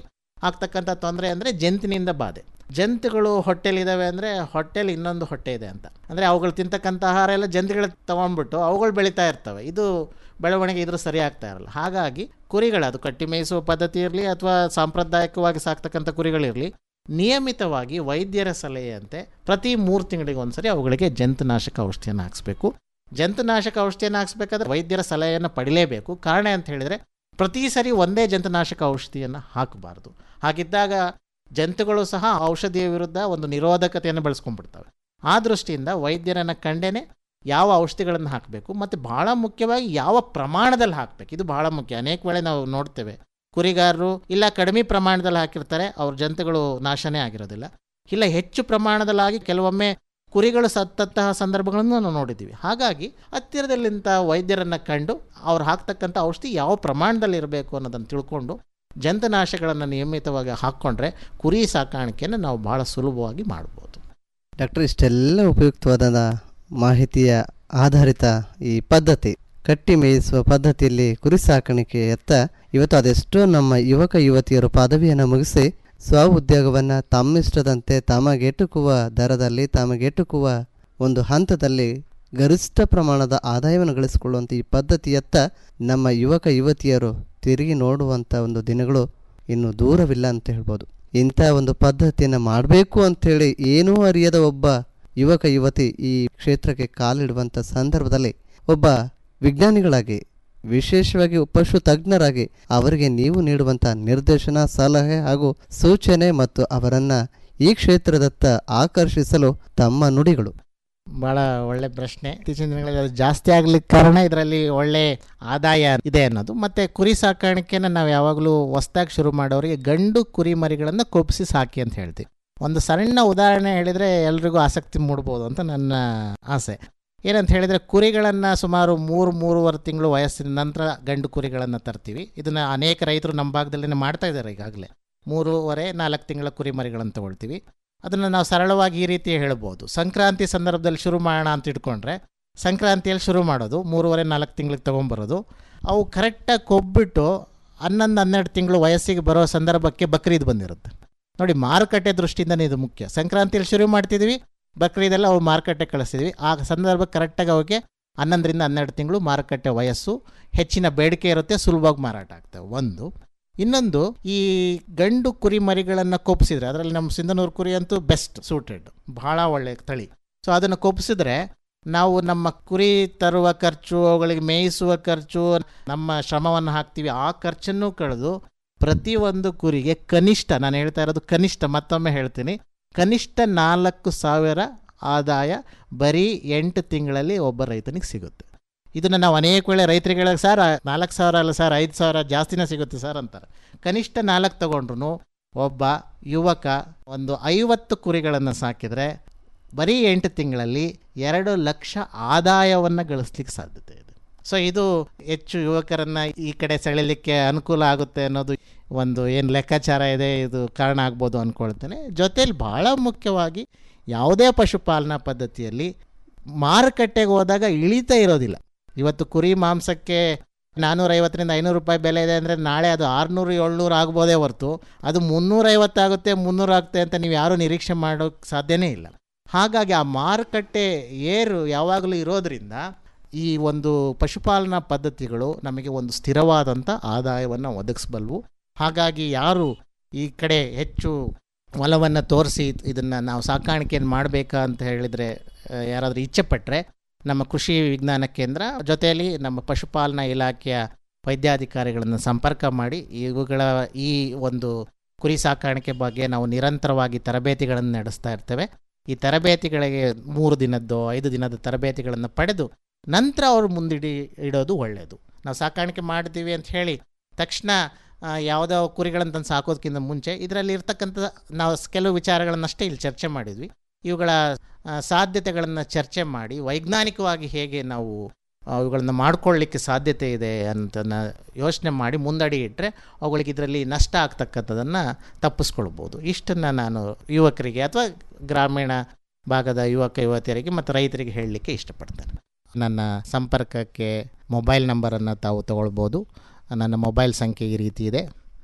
ಆಗ್ತಕ್ಕಂಥ ತೊಂದರೆ ಅಂದರೆ ಜಂತಿನಿಂದ ಬಾಧೆ ಜಂತುಗಳು ಹೊಟ್ಟೆಲಿದ್ದಾವೆ ಅಂದರೆ ಹೊಟ್ಟೆಲಿ ಇನ್ನೊಂದು ಹೊಟ್ಟೆ ಇದೆ ಅಂತ ಅಂದರೆ ಅವುಗಳು ತಿಂತಕ್ಕಂಥ ಆಹಾರ ಎಲ್ಲ ಜಂತುಗಳು ತೊಗೊಂಡ್ಬಿಟ್ಟು ಅವುಗಳು ಬೆಳೀತಾ ಇರ್ತವೆ ಇದು ಬೆಳವಣಿಗೆ ಇದ್ರೂ ಸರಿ ಆಗ್ತಾ ಇರಲ್ಲ ಹಾಗಾಗಿ ಕುರಿಗಳು ಅದು ಕಟ್ಟಿ ಮೇಯಿಸುವ ಪದ್ಧತಿ ಇರಲಿ ಅಥವಾ ಸಾಂಪ್ರದಾಯಿಕವಾಗಿ ಸಾಕ್ತಕ್ಕಂಥ ಕುರಿಗಳಿರಲಿ ನಿಯಮಿತವಾಗಿ ವೈದ್ಯರ ಸಲಹೆಯಂತೆ ಪ್ರತಿ ಮೂರು ತಿಂಗಳಿಗೆ ಒಂದ್ಸರಿ ಅವುಗಳಿಗೆ ಜಂತುನಾಶಕ ಔಷಧಿಯನ್ನು ಹಾಕಿಸ್ಬೇಕು ಜಂತುನಾಶಕ ಔಷಧಿಯನ್ನು ಹಾಕ್ಸ್ಬೇಕಾದ್ರೆ ವೈದ್ಯರ ಸಲಹೆಯನ್ನು ಪಡಿಲೇಬೇಕು ಕಾರಣ ಅಂತ ಹೇಳಿದರೆ ಪ್ರತಿ ಸರಿ ಒಂದೇ ಜಂತುನಾಶಕ ಔಷಧಿಯನ್ನು ಹಾಕಬಾರ್ದು ಹಾಗಿದ್ದಾಗ ಜಂತುಗಳು ಸಹ ಔಷಧಿಯ ವಿರುದ್ಧ ಒಂದು ನಿರೋಧಕತೆಯನ್ನು ಬೆಳೆಸ್ಕೊಂಡ್ಬಿಡ್ತವೆ ಆ ದೃಷ್ಟಿಯಿಂದ ವೈದ್ಯರನ್ನು ಕಂಡೇನೆ ಯಾವ ಔಷಧಿಗಳನ್ನು ಹಾಕಬೇಕು ಮತ್ತು ಬಹಳ ಮುಖ್ಯವಾಗಿ ಯಾವ ಪ್ರಮಾಣದಲ್ಲಿ ಹಾಕಬೇಕು ಇದು ಬಹಳ ಮುಖ್ಯ ಅನೇಕ ವೇಳೆ ನಾವು ನೋಡ್ತೇವೆ ಕುರಿಗಾರರು ಇಲ್ಲ ಕಡಿಮೆ ಪ್ರಮಾಣದಲ್ಲಿ ಹಾಕಿರ್ತಾರೆ ಅವ್ರ ಜಂತುಗಳು ನಾಶನೇ ಆಗಿರೋದಿಲ್ಲ ಇಲ್ಲ ಹೆಚ್ಚು ಪ್ರಮಾಣದಲ್ಲಾಗಿ ಕೆಲವೊಮ್ಮೆ ಕುರಿಗಳು ಸತ್ತಂತಹ ಸಂದರ್ಭಗಳನ್ನು ನಾವು ನೋಡಿದ್ದೀವಿ ಹಾಗಾಗಿ ಹತ್ತಿರದಲ್ಲಿಂಥ ವೈದ್ಯರನ್ನು ಕಂಡು ಅವ್ರು ಹಾಕ್ತಕ್ಕಂಥ ಔಷಧಿ ಯಾವ ಪ್ರಮಾಣದಲ್ಲಿ ಇರಬೇಕು ಅನ್ನೋದನ್ನು ತಿಳ್ಕೊಂಡು ಜಂತುನಾಶಗಳನ್ನು ನಿಯಮಿತವಾಗಿ ಹಾಕ್ಕೊಂಡ್ರೆ ಕುರಿ ಸಾಕಾಣಿಕೆಯನ್ನು ನಾವು ಬಹಳ ಸುಲಭವಾಗಿ ಮಾಡ್ಬೋದು ಡಾಕ್ಟರ್ ಇಷ್ಟೆಲ್ಲ ಉಪಯುಕ್ತವಾದ ಮಾಹಿತಿಯ ಆಧಾರಿತ ಈ ಪದ್ಧತಿ ಕಟ್ಟಿ ಮೇಯಿಸುವ ಪದ್ಧತಿಯಲ್ಲಿ ಕುರಿ ಸಾಕಾಣಿಕೆಯತ್ತ ಇವತ್ತು ಅದೆಷ್ಟೋ ನಮ್ಮ ಯುವಕ ಯುವತಿಯರು ಪದವಿಯನ್ನು ಮುಗಿಸಿ ಸ್ವ ಉದ್ಯೋಗವನ್ನು ತಮ್ಮಿಷ್ಟದಂತೆ ತಮಗೆಟುಕುವ ದರದಲ್ಲಿ ತಮಗೆಟುಕುವ ಒಂದು ಹಂತದಲ್ಲಿ ಗರಿಷ್ಠ ಪ್ರಮಾಣದ ಆದಾಯವನ್ನು ಗಳಿಸಿಕೊಳ್ಳುವಂಥ ಈ ಪದ್ಧತಿಯತ್ತ ನಮ್ಮ ಯುವಕ ಯುವತಿಯರು ತಿರುಗಿ ನೋಡುವಂಥ ಒಂದು ದಿನಗಳು ಇನ್ನು ದೂರವಿಲ್ಲ ಅಂತ ಹೇಳ್ಬೋದು ಇಂಥ ಒಂದು ಪದ್ಧತಿಯನ್ನು ಮಾಡಬೇಕು ಅಂಥೇಳಿ ಏನೂ ಅರಿಯದ ಒಬ್ಬ ಯುವಕ ಯುವತಿ ಈ ಕ್ಷೇತ್ರಕ್ಕೆ ಕಾಲಿಡುವಂಥ ಸಂದರ್ಭದಲ್ಲಿ ಒಬ್ಬ ವಿಜ್ಞಾನಿಗಳಾಗಿ ವಿಶೇಷವಾಗಿ ಪಶು ತಜ್ಞರಾಗಿ ಅವರಿಗೆ ನೀವು ನೀಡುವಂಥ ನಿರ್ದೇಶನ ಸಲಹೆ ಹಾಗೂ ಸೂಚನೆ ಮತ್ತು ಅವರನ್ನು ಈ ಕ್ಷೇತ್ರದತ್ತ ಆಕರ್ಷಿಸಲು ತಮ್ಮ ನುಡಿಗಳು ಭಾಳ ಒಳ್ಳೆ ಪ್ರಶ್ನೆ ಇತ್ತೀಚಿನ ದಿನಗಳಲ್ಲಿ ಅದು ಜಾಸ್ತಿ ಆಗ್ಲಿಕ್ಕೆ ಕಾರಣ ಇದರಲ್ಲಿ ಒಳ್ಳೆ ಆದಾಯ ಇದೆ ಅನ್ನೋದು ಮತ್ತು ಕುರಿ ಸಾಕಾಣಿಕೆನ ನಾವು ಯಾವಾಗಲೂ ಹೊಸ್ದಾಗಿ ಶುರು ಮಾಡೋರಿಗೆ ಗಂಡು ಕುರಿ ಮರಿಗಳನ್ನು ಕೊಬ್ಬಿಸಿ ಸಾಕಿ ಅಂತ ಹೇಳ್ತೀವಿ ಒಂದು ಸಣ್ಣ ಉದಾಹರಣೆ ಹೇಳಿದರೆ ಎಲ್ರಿಗೂ ಆಸಕ್ತಿ ಮೂಡ್ಬೋದು ಅಂತ ನನ್ನ ಆಸೆ ಏನಂತ ಹೇಳಿದರೆ ಕುರಿಗಳನ್ನು ಸುಮಾರು ಮೂರು ಮೂರುವರೆ ತಿಂಗಳು ವಯಸ್ಸಿನ ನಂತರ ಗಂಡು ಕುರಿಗಳನ್ನು ತರ್ತೀವಿ ಇದನ್ನು ಅನೇಕ ರೈತರು ನಮ್ಮ ಭಾಗದಲ್ಲೇ ಮಾಡ್ತಾ ಇದ್ದಾರೆ ಈಗಾಗಲೇ ಮೂರುವರೆ ನಾಲ್ಕು ತಿಂಗಳ ಕುರಿ ಮರಿಗಳನ್ನು ತಗೊಳ್ತೀವಿ ಅದನ್ನು ನಾವು ಸರಳವಾಗಿ ಈ ರೀತಿ ಹೇಳ್ಬೋದು ಸಂಕ್ರಾಂತಿ ಸಂದರ್ಭದಲ್ಲಿ ಶುರು ಮಾಡೋಣ ಅಂತ ಇಟ್ಕೊಂಡ್ರೆ ಸಂಕ್ರಾಂತಿಯಲ್ಲಿ ಶುರು ಮಾಡೋದು ಮೂರುವರೆ ನಾಲ್ಕು ತಿಂಗಳಿಗೆ ತೊಗೊಂಬರೋದು ಅವು ಕರೆಕ್ಟಾಗಿ ಕೊಬ್ಬಿಟ್ಟು ಹನ್ನೊಂದು ಹನ್ನೆರಡು ತಿಂಗಳು ವಯಸ್ಸಿಗೆ ಬರೋ ಸಂದರ್ಭಕ್ಕೆ ಬಕ್ರೀದ್ ಬಂದಿರುತ್ತೆ ನೋಡಿ ಮಾರುಕಟ್ಟೆ ದೃಷ್ಟಿಯಿಂದನೇ ಇದು ಮುಖ್ಯ ಸಂಕ್ರಾಂತಿಯಲ್ಲಿ ಶುರು ಮಾಡ್ತಿದ್ವಿ ಬಕ್ರೀದೆಲ್ಲ ಅವು ಮಾರುಕಟ್ಟೆ ಕಳಿಸ್ತಿದ್ವಿ ಆ ಸಂದರ್ಭಕ್ಕೆ ಕರೆಕ್ಟಾಗಿ ಅವಕ್ಕೆ ಹನ್ನೊಂದರಿಂದ ಹನ್ನೆರಡು ತಿಂಗಳು ಮಾರುಕಟ್ಟೆ ವಯಸ್ಸು ಹೆಚ್ಚಿನ ಬೇಡಿಕೆ ಇರುತ್ತೆ ಸುಲಭವಾಗಿ ಮಾರಾಟ ಆಗ್ತವೆ ಒಂದು ಇನ್ನೊಂದು ಈ ಗಂಡು ಕುರಿ ಮರಿಗಳನ್ನು ಕೊಪ್ಪಿಸಿದ್ರೆ ಅದರಲ್ಲಿ ನಮ್ಮ ಸಿಂಧನೂರು ಕುರಿ ಅಂತೂ ಬೆಸ್ಟ್ ಸೂಟೆಡ್ ಭಾಳ ಒಳ್ಳೆ ತಳಿ ಸೊ ಅದನ್ನು ಕೊಪ್ಪಿಸಿದ್ರೆ ನಾವು ನಮ್ಮ ಕುರಿ ತರುವ ಖರ್ಚು ಅವುಗಳಿಗೆ ಮೇಯಿಸುವ ಖರ್ಚು ನಮ್ಮ ಶ್ರಮವನ್ನು ಹಾಕ್ತೀವಿ ಆ ಖರ್ಚನ್ನು ಕಳೆದು ಪ್ರತಿಯೊಂದು ಕುರಿಗೆ ಕನಿಷ್ಠ ನಾನು ಹೇಳ್ತಾ ಇರೋದು ಕನಿಷ್ಠ ಮತ್ತೊಮ್ಮೆ ಹೇಳ್ತೀನಿ ಕನಿಷ್ಠ ನಾಲ್ಕು ಸಾವಿರ ಆದಾಯ ಬರೀ ಎಂಟು ತಿಂಗಳಲ್ಲಿ ಒಬ್ಬ ರೈತನಿಗೆ ಸಿಗುತ್ತೆ ಇದನ್ನು ನಾವು ಅನೇಕ ವೇಳೆ ರೈತರಿಗೆ ಹೇಳೋಕೆ ಸರ್ ನಾಲ್ಕು ಸಾವಿರ ಅಲ್ಲ ಸರ್ ಐದು ಸಾವಿರ ಜಾಸ್ತಿನೇ ಸಿಗುತ್ತೆ ಸರ್ ಅಂತಾರೆ ಕನಿಷ್ಠ ನಾಲ್ಕು ತಗೊಂಡ್ರು ಒಬ್ಬ ಯುವಕ ಒಂದು ಐವತ್ತು ಕುರಿಗಳನ್ನು ಸಾಕಿದರೆ ಬರೀ ಎಂಟು ತಿಂಗಳಲ್ಲಿ ಎರಡು ಲಕ್ಷ ಆದಾಯವನ್ನು ಗಳಿಸ್ಲಿಕ್ಕೆ ಸಾಧ್ಯತೆ ಇದೆ ಸೊ ಇದು ಹೆಚ್ಚು ಯುವಕರನ್ನು ಈ ಕಡೆ ಸೆಳೆಯಲಿಕ್ಕೆ ಅನುಕೂಲ ಆಗುತ್ತೆ ಅನ್ನೋದು ಒಂದು ಏನು ಲೆಕ್ಕಾಚಾರ ಇದೆ ಇದು ಕಾರಣ ಆಗ್ಬೋದು ಅಂದ್ಕೊಳ್ತೇನೆ ಜೊತೇಲಿ ಭಾಳ ಮುಖ್ಯವಾಗಿ ಯಾವುದೇ ಪಶುಪಾಲನಾ ಪದ್ಧತಿಯಲ್ಲಿ ಮಾರುಕಟ್ಟೆಗೆ ಹೋದಾಗ ಇಳಿತ ಇರೋದಿಲ್ಲ ಇವತ್ತು ಕುರಿ ಮಾಂಸಕ್ಕೆ ನಾನ್ನೂರೈವತ್ತರಿಂದ ಐನೂರು ರೂಪಾಯಿ ಬೆಲೆ ಇದೆ ಅಂದರೆ ನಾಳೆ ಅದು ಆರುನೂರು ಏಳ್ನೂರು ಆಗ್ಬೋದೇ ಹೊರತು ಅದು ಮುನ್ನೂರೈವತ್ತಾಗುತ್ತೆ ಮುನ್ನೂರು ಆಗುತ್ತೆ ಅಂತ ನೀವು ಯಾರೂ ನಿರೀಕ್ಷೆ ಮಾಡೋಕ್ಕೆ ಸಾಧ್ಯನೇ ಇಲ್ಲ ಹಾಗಾಗಿ ಆ ಮಾರುಕಟ್ಟೆ ಏರು ಯಾವಾಗಲೂ ಇರೋದರಿಂದ ಈ ಒಂದು ಪಶುಪಾಲನಾ ಪದ್ಧತಿಗಳು ನಮಗೆ ಒಂದು ಸ್ಥಿರವಾದಂಥ ಆದಾಯವನ್ನು ಒದಗಿಸಬಲ್ವು ಹಾಗಾಗಿ ಯಾರು ಈ ಕಡೆ ಹೆಚ್ಚು ಒಲವನ್ನು ತೋರಿಸಿ ಇದನ್ನು ನಾವು ಸಾಕಾಣಿಕೆಯನ್ನು ಮಾಡಬೇಕಾ ಅಂತ ಹೇಳಿದರೆ ಯಾರಾದರೂ ಇಚ್ಛೆ ಪಟ್ಟರೆ ನಮ್ಮ ಕೃಷಿ ವಿಜ್ಞಾನ ಕೇಂದ್ರ ಜೊತೆಯಲ್ಲಿ ನಮ್ಮ ಪಶುಪಾಲನಾ ಇಲಾಖೆಯ ವೈದ್ಯಾಧಿಕಾರಿಗಳನ್ನು ಸಂಪರ್ಕ ಮಾಡಿ ಇವುಗಳ ಈ ಒಂದು ಕುರಿ ಸಾಕಾಣಿಕೆ ಬಗ್ಗೆ ನಾವು ನಿರಂತರವಾಗಿ ತರಬೇತಿಗಳನ್ನು ನಡೆಸ್ತಾ ಇರ್ತೇವೆ ಈ ತರಬೇತಿಗಳಿಗೆ ಮೂರು ದಿನದ್ದು ಐದು ದಿನದ ತರಬೇತಿಗಳನ್ನು ಪಡೆದು ನಂತರ ಅವರು ಮುಂದಿಡಿ ಇಡೋದು ಒಳ್ಳೆಯದು ನಾವು ಸಾಕಾಣಿಕೆ ಮಾಡ್ತೀವಿ ಅಂತ ಹೇಳಿ ತಕ್ಷಣ ಯಾವುದೋ ಕುರಿಗಳನ್ನು ತಂದು ಸಾಕೋದಕ್ಕಿಂತ ಮುಂಚೆ ಇದರಲ್ಲಿ ಇರ್ತಕ್ಕಂಥ ನಾವು ಕೆಲವು ವಿಚಾರಗಳನ್ನಷ್ಟೇ ಇಲ್ಲಿ ಚರ್ಚೆ ಮಾಡಿದ್ವಿ ಇವುಗಳ ಸಾಧ್ಯತೆಗಳನ್ನು ಚರ್ಚೆ ಮಾಡಿ ವೈಜ್ಞಾನಿಕವಾಗಿ ಹೇಗೆ ನಾವು ಅವುಗಳನ್ನು ಮಾಡ್ಕೊಳ್ಳಿಕ್ಕೆ ಸಾಧ್ಯತೆ ಇದೆ ಅಂತ ಯೋಚನೆ ಮಾಡಿ ಮುಂದಡಿ ಇಟ್ಟರೆ ಅವುಗಳಿಗೆ ಇದರಲ್ಲಿ ನಷ್ಟ ಆಗ್ತಕ್ಕಂಥದ್ದನ್ನು ತಪ್ಪಿಸ್ಕೊಳ್ಬೋದು ಇಷ್ಟನ್ನು ನಾನು ಯುವಕರಿಗೆ ಅಥವಾ ಗ್ರಾಮೀಣ ಭಾಗದ ಯುವಕ ಯುವತಿಯರಿಗೆ ಮತ್ತು ರೈತರಿಗೆ ಹೇಳಲಿಕ್ಕೆ ಇಷ್ಟಪಡ್ತೇನೆ ನನ್ನ ಸಂಪರ್ಕಕ್ಕೆ ಮೊಬೈಲ್ ನಂಬರನ್ನು ತಾವು ತಗೊಳ್ಬೋದು ನನ್ನ ಮೊಬೈಲ್ ಸಂಖ್ಯೆ ಈ ರೀತಿ ಇದೆ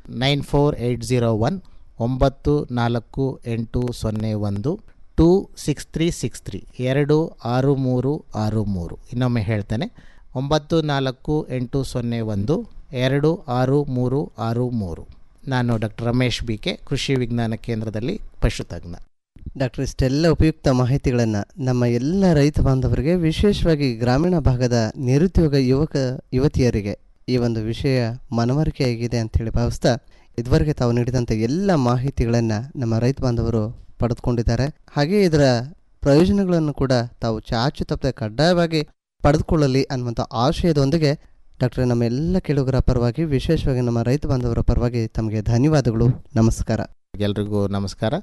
nine four eight zero one ಒಂಬತ್ತು ನಾಲ್ಕು ಎಂಟು ಸೊನ್ನೆ ಒಂದು two six three six three ಎರಡು ಆರು ಮೂರು ಆರು ಮೂರು ಇನ್ನೊಮ್ಮೆ ಹೇಳ್ತೇನೆ ಒಂಬತ್ತು ನಾಲ್ಕು ಎಂಟು ಸೊನ್ನೆ ಒಂದು ಎರಡು ಆರು ಮೂರು ಆರು ಮೂರು ನಾನು ಡಾಕ್ಟರ್ ರಮೇಶ್ ಬಿ ಕೆ ಕೃಷಿ ವಿಜ್ಞಾನ ಕೇಂದ್ರದಲ್ಲಿ ಪಶುತಜ್ಞ ಡಾಕ್ಟರ್ ಇಷ್ಟೆಲ್ಲ ಉಪಯುಕ್ತ ಮಾಹಿತಿಗಳನ್ನು ನಮ್ಮ ಎಲ್ಲ ರೈತ ಬಾಂಧವರಿಗೆ ವಿಶೇಷವಾಗಿ ಗ್ರಾಮೀಣ ಭಾಗದ ನಿರುದ್ಯೋಗ ಯುವಕ ಯುವತಿಯರಿಗೆ ಈ ಒಂದು ವಿಷಯ ಮನವರಿಕೆಯಾಗಿದೆ ಅಂತೇಳಿ ಭಾವಿಸ್ತಾ ಇದುವರೆಗೆ ತಾವು ನೀಡಿದಂಥ ಎಲ್ಲ ಮಾಹಿತಿಗಳನ್ನು ನಮ್ಮ ರೈತ ಬಾಂಧವರು ಪಡೆದುಕೊಂಡಿದ್ದಾರೆ ಹಾಗೆ ಇದರ ಪ್ರಯೋಜನಗಳನ್ನು ಕೂಡ ತಾವು ಚಾಚು ತಪ್ಪದೆ ಕಡ್ಡಾಯವಾಗಿ ಪಡೆದುಕೊಳ್ಳಲಿ ಅನ್ನುವಂಥ ಆಶಯದೊಂದಿಗೆ ಡಾಕ್ಟರ್ ನಮ್ಮ ಎಲ್ಲ ಕೇಳುಗರ ಪರವಾಗಿ ವಿಶೇಷವಾಗಿ ನಮ್ಮ ರೈತ ಬಾಂಧವರ ಪರವಾಗಿ ತಮಗೆ ಧನ್ಯವಾದಗಳು ನಮಸ್ಕಾರ ಎಲ್ರಿಗೂ ನಮಸ್ಕಾರ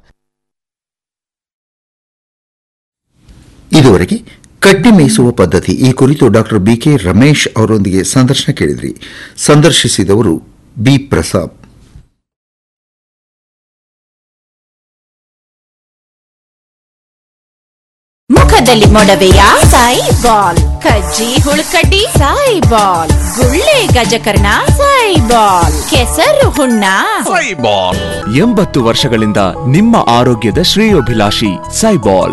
ಇದುವರೆಗೆ ಕಡ್ಡಿ ಮೇಯಿಸುವ ಪದ್ಧತಿ ಈ ಕುರಿತು ಡಾಕ್ಟರ್ ಬಿಕೆ ರಮೇಶ್ ಅವರೊಂದಿಗೆ ಸಂದರ್ಶನ ಕೇಳಿದ್ರಿ ಸಂದರ್ಶಿಸಿದವರು ಬಿ ಪ್ರಸಾದ್ ಮುಖದಲ್ಲಿ ಮೊಡವೆಯ ಸಾಯಿ ಬಾಲ್ ಕಜ್ಜಿ ಹುಳುಕಡ್ಡಿ ಸಾಯಿ ಬಾಲ್ ಗುಳ್ಳೆ ಗಜಕರ್ಣ ಸಾಯಿ ಬಾಲ್ ಕೆಸರು ಹುಣ್ಣ ಸೈಬಾಲ್ ಎಂಬತ್ತು ವರ್ಷಗಳಿಂದ ನಿಮ್ಮ ಆರೋಗ್ಯದ ಶ್ರೇಯೋಭಿಲಾಷಿ ಸೈಬಾಲ್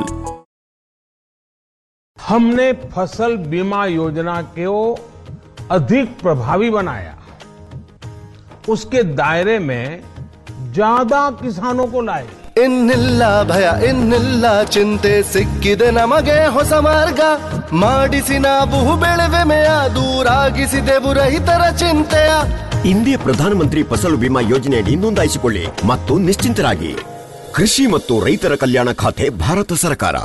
हमने फसल बीमा योजना को अधिक प्रभावी बनाया उसके दायरे में ज्यादा किसानों को लाए ಇನ್ನಿಲ್ಲ ಭಯ ಇನ್ನಿಲ್ಲ ಚಿಂತೆ ಸಿಕ್ಕಿದೆ ನಮಗೆ ಹೊಸ ಮಾರ್ಗ ಮಾಡಿಸಿ ನಾವು ಬೆಳೆವೆಮೆಯ ದೂರಾಗಿಸಿದೆವು ರೈತರ ಚಿಂತೆಯ ಇಂದಿಯ ಪ್ರಧಾನಮಂತ್ರಿ ಫಸಲು ಬಿಮಾ ಯೋಜನೆಯಡಿ ನೋಂದಾಯಿಸಿಕೊಳ್ಳಿ ಮತ್ತು ನಿಶ್ಚಿಂತರಾಗಿ ಕೃಷಿ ಮತ್ತು ರೈತರ ಕಲ್ಯಾಣ ಖಾತೆ ಭಾರತ ಸರ್ಕಾರ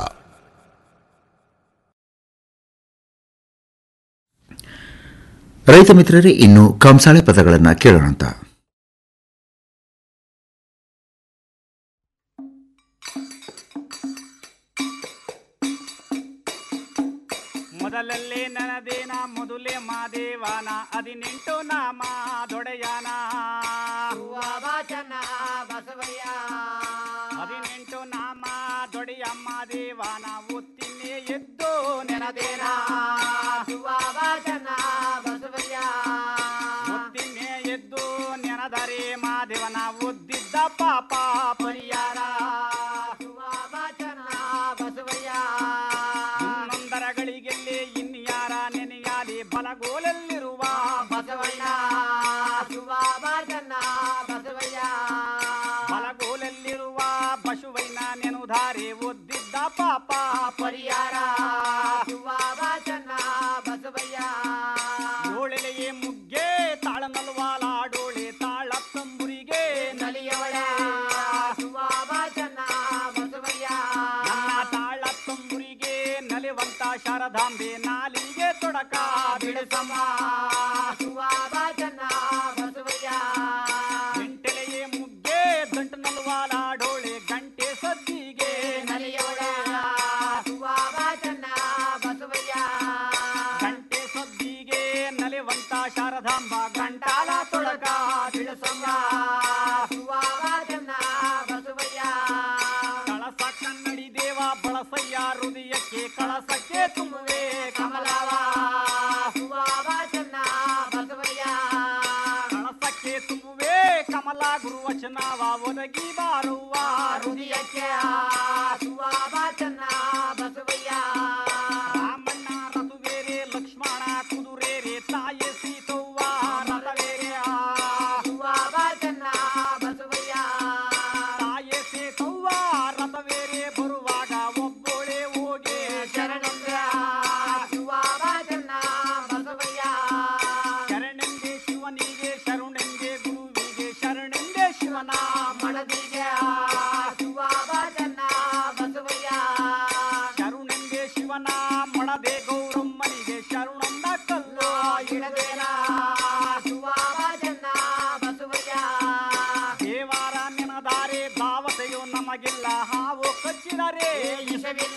ರೈತ ಮಿತ್ರರೇ ಇನ್ನು ಕಂಸಾಳೆ ಪದಗಳನ್ನು ಕೇಳೋಣಂತ ಮೊದಲಲ್ಲೇ ನನದೇನ ಮೊದಲೇ ಮಾದೇವನ ಹದಿನೆಂಟು ನಾಮ ದೊಡೆಯನ ಬಸವಯ್ಯ ಹದಿನೆಂಟು ನಾಮ ದೊಡೆಯ ಮಾದೇವನ ಒತ್ತಿನೇ ಎದ್ದು ನೆನದೇನ ಬಸವಯ್ಯ ಒತ್ತಿನೇ ಎದ್ದು ನೆನದರೆ ಮಾದೇವನ ಒದ್ದಿದ್ದ ಪಾಪ ಪರಿಯಾರ ಬಸವಯ್ಯ ಇನ್ನೊಂದರ ಗಳಿಗೆಲ್ಲಿ ಇನ್ಯಾರ ನೆನೆಯಾಲಿ ಬಲಗೋಲಲ್ಲಿರುವ ಬಸವಣ್ಣ ಬಸವಯ್ಯ ಬಲಗೋಲಲ್ಲಿರುವ ಬಸವಯ್ಯನ ನೆನುಧಾರೆ ಒದ್ದಿದ್ದ ಪಾಪ ಪರಿಯಾರ ಬಸವಯ್ಯ ಏಳೆಲೆಯೇ ಮುಗ್ಗೆ ತಾಳನಲ್ವಾಲಾಡೋಳೆ ತಾಳ ತಂಬುರಿಗೆ ನಲಿಯವಳ ಬಸವಯ್ಯ ನನ್ನ ತಾಳ ತಂಬುರಿಗೆ ನಲಿವಂತ ಶಾರದಾಂಬೆ ನಾಲಿಗೆ ತೊಡಕ ಬಿಡಿಸಮ್ಮ ಬಸವಯ್ಯ ಗಂಟೆಲೆಯೇ ಮುಗ್ಗೆ ದಂಟು ನಲ್ವಾಲಾಡೋಳೆ ಗಂಟೆ ಸದ್ದಿಗೆ ನಲಿಯವಳ ಬಸವಯ್ಯ ಗಂಟೆ ಸದ್ದಿಗೆ ನಲಿವಂತ ಶಾರದಾಂಬ ಗಂಟಾಲ ತೊಡಕ ಬಿಡಿಸಮ್ಮ ಬಸವಯ್ಯ ಕಳಸ ಕನ್ನಡಿ ದೇವ ಬಳಸಯ್ಯ ಹೃದಯಕ್ಕೆ ಕಳಸಕ್ಕೆ ತುಂಬುವೆ ಕಮಲವ ಬಸವಯ್ಯ ಕಳಸಕ್ಕೆ ತುಂಬುವೆ ಕಮಲ ಗುರುವಚನವ ಒದಗಿ ಬಾರುವ ಹೃದಯಕ್ಕೆ ಬಸವಯ್ಯ ರಾಮಣ್ಣ ರಥುವೇರೆ ಲಕ್ಷ್ಮಣ ಕುದುರೇರೆ ತಾಯಿ ಸೀತವ್ವ ರಥವೇರೆ ಬಸವಯ್ಯ ತಾಯಿ ಸೀತವ್ವ ರಥವೇರೆ ಬರುವಾಗ ಒಬ್ಬೊಳೆ ಹೋಗಿ ಶರಣಂದ್ರ ಬಸವಯ್ಯ ಶರಣೆಂದೆ ಶಿವನಿಗೆ ಶರಣೆಂದೆ ಗುರುವಿಗೆ ಶರಣೆಂದೆ ಶಿವನ ಮನದಿಗೆ ಬಸವಯ್ಯ ಶರಣೆಂದೆ ಶಿವನ ಮಣದೆ ಗೌರಮ್ಮನಿಗೆ ಶರಣಂದ ಕಲ್ಲು ಇಡದೇನ ಬಸವಯ್ಯ ದೇವಾರ ನೆನದಾರೆ ದಾವತೆಯು ನಮಗಿಲ್ಲ ಹಾವು ಕಚ್ಚಿದರೆ ಇಶವಿಲ್ಲ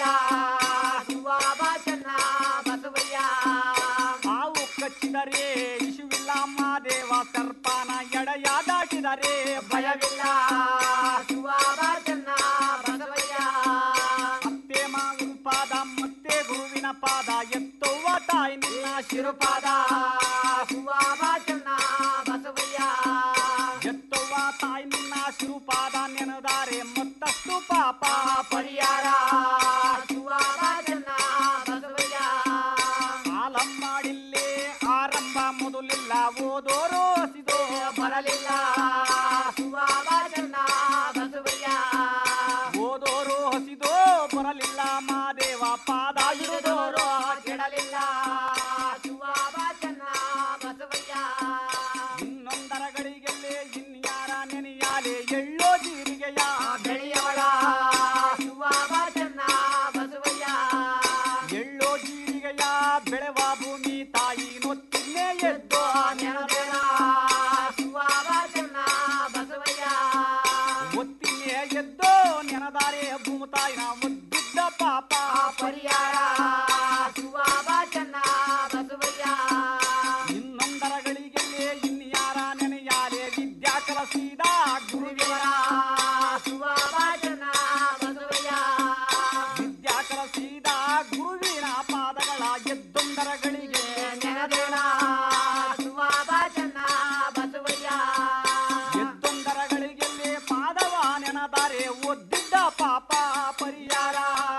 ಬಸವಯ್ಯ ಹಾವು ಕಚ್ಚಿದರೆ ಇಶುವಿಲ್ಲ ಮಾದೇವ ಸರ್ಪಾನ ಎಡೆಯ ದಾಟಿದರೆ ಭಯವಿಲ್ಲ ಬಸವಯ್ಯ ಮತ್ತೆ ಮಾವಿನ ಪಾದ ಮತ್ತೆ ಗುರುವಿನ ಪಾದ ಎತ್ತುವ ತಾಯಿ ನಿನ್ನ ಶಿರುಪಾದ ಬಸವಯ್ಯ ಎತ್ತುವ ಪಾಪ ಪರಿಹಾರ ಆಲಂ ಮಾಡಿಲ್ಲೇ ಆರಂಭ ಮೊದಲಿಲ್ಲ ಓದೋರು ಹಸಿದೋ ಬರಲಿಲ್ಲ ಓದೋರು ಹಸಿದೋ ಬರಲಿಲ್ಲ ಮಾದೇವ ಪಾದ ಹಿಡಿದೋರು ಕೆಡಲಿಲ್ಲ ಇನ್ನೊಂದರ ಗಳಿಗೆಲ್ಲೇ ಇನ್ಯಾರ ನೆನೆಯಾಲೆ ಎಳ್ಳೋ ಜೀರಿಗೆಯ ಬೆಳೆಯವಳ ಎಳ್ಳೋ ಜೀರಿಗೆಯ ಬೆಳೆವ ಭೂಮಿ ತಾಯಿ ನೊತ್ತಿನ್ನೇ ಎದ್ದೋ ನೆನದೇನ ಒತ್ತಿನ್ನೇ ಎದ್ದೋ ನೆನದಾರೆ ಭೂಮಿ ತಾಯಿನ ಒದ್ದಿದ್ದ ಪಾಪ ಪರಿಹಾರ ಇನ್ನೊಂದರ ಗಳಿಗೆಲ್ಲೇ ಇನ್ಯಾರ ನೆನೆಯಾಲೆ ವಿದ್ಯಾ ಕಲಸಿದ ಗುರುವಿವರ ವಿದ್ಯಾ ಕಲಸಿದ ಗುರುವಿನ ಪಾದಗಳ ಎದ್ದೊಂದರ ಗಳಿಗೆ ನೆನದೇನ ಎದ್ದೊಂದರ ಗಳಿಗೆಲ್ಲೇ ಪಾದವ ನೆನದಾರೆ ಒದ್ದಿದ್ದ ಪಾಪ ಪರಿಹಾರ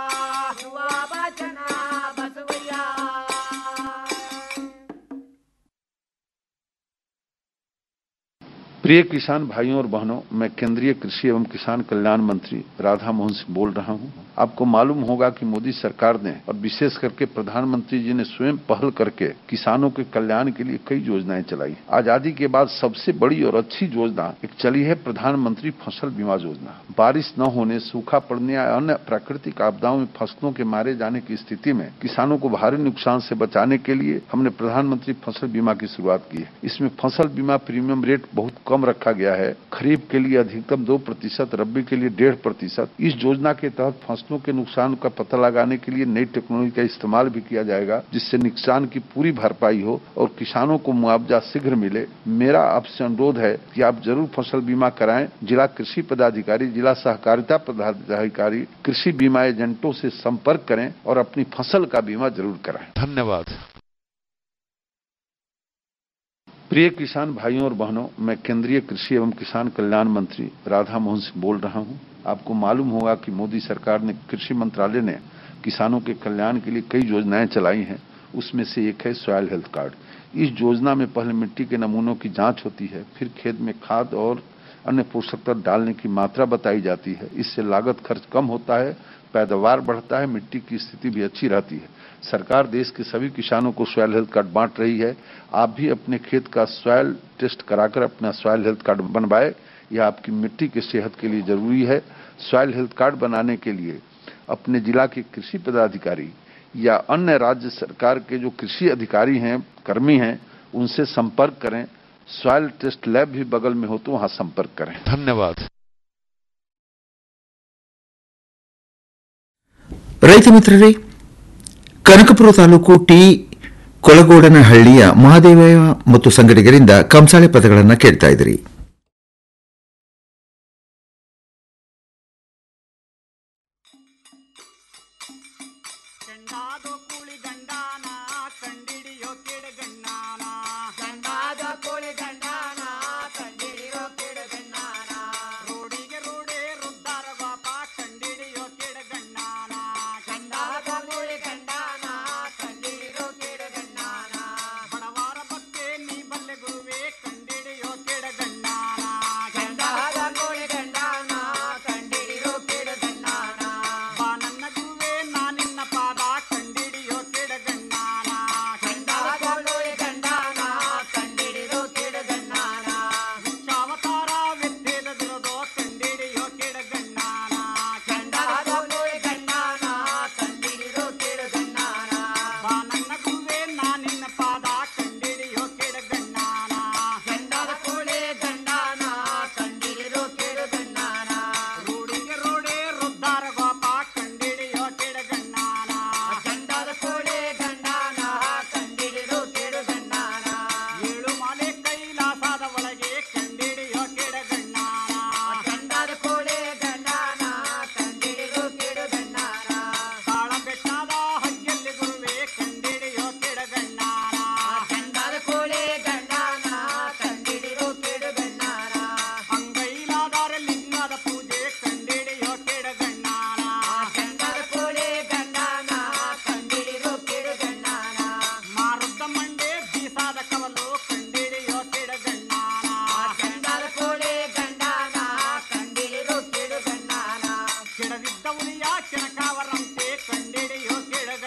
प्रिय किसान भाइयों और बहनों मैं केंद्रीय कृषि एवं किसान कल्याण मंत्री राधा मोहन सिंह बोल रहा हूं आपको मालूम होगा कि मोदी सरकार ने और विशेष करके प्रधानमंत्री जी ने स्वयं पहल करके किसानों के कल्याण के लिए कई योजनाएं चलाई आजादी के बाद सबसे बड़ी और अच्छी योजना एक चली है प्रधानमंत्री फसल बीमा योजना बारिश न होने सूखा पड़ने या अन्य प्राकृतिक आपदाओं में फसलों के मारे जाने की स्थिति में किसानों को भारी नुकसान से बचाने के लिए हमने प्रधानमंत्री फसल बीमा की शुरुआत की है इसमें फसल बीमा प्रीमियम रेट बहुत कम रखा गया है खरीफ के लिए अधिकतम दो प्रतिशत रबी के लिए डेढ़ प्रतिशत इस योजना के तहत फसलों के नुकसान का पता लगाने के लिए नई टेक्नोलॉजी का इस्तेमाल भी किया जाएगा जिससे नुकसान की पूरी भरपाई हो और किसानों को मुआवजा शीघ्र मिले मेरा आपसे अनुरोध है कि आप जरूर फसल बीमा कराएं जिला कृषि पदाधिकारी जिला सहकारिता पदाधिकारी कृषि बीमा एजेंटों से संपर्क करें और अपनी फसल का बीमा जरूर कराएं धन्यवाद प्रिय किसान भाइयों और बहनों मैं केंद्रीय कृषि एवं किसान कल्याण मंत्री राधा मोहन सिंह बोल रहा हूं आपको मालूम होगा कि मोदी सरकार ने कृषि मंत्रालय ने किसानों के कल्याण के लिए कई योजनाएं चलाई हैं उसमें से एक है सॉयल हेल्थ कार्ड इस योजना में पहले मिट्टी के नमूनों की जांच होती है फिर खेत में खाद और अन्य पोषक तत्व डालने की मात्रा बताई जाती है इससे लागत खर्च कम होता है पैदावार बढ़ता है मिट्टी की स्थिति भी अच्छी रहती है सरकार देश के सभी किसानों को सॉयल हेल्थ कार्ड बांट रही है आप भी अपने खेत का सॉयल टेस्ट कराकर अपना सॉयल हेल्थ कार्ड बनवाए यह आपकी मिट्टी की सेहत के लिए जरूरी है सॉयल हेल्थ कार्ड बनाने के लिए अपने जिला के कृषि पदाधिकारी या अन्य राज्य सरकार के जो कृषि अधिकारी हैं कर्मी हैं उनसे संपर्क करें सॉयल टेस्ट लैब भी बगल में हो तो वहां संपर्क करें धन्यवाद ರೈತ ಮಿತ್ರರೇ ಕನಕಪುರ ತಾಲೂಕು ಟಿ ಕೊಳಗೋಡನಹಳ್ಳಿಯ ಮಹಾದೇವಯ್ಯ ಮತ್ತು ಸಂಗಡಿಗರಿಂದ ಕಂಸಾಳೆ ಪದಗಳನ್ನು ಕೇಳ್ತಾ ಇದ್ರಿ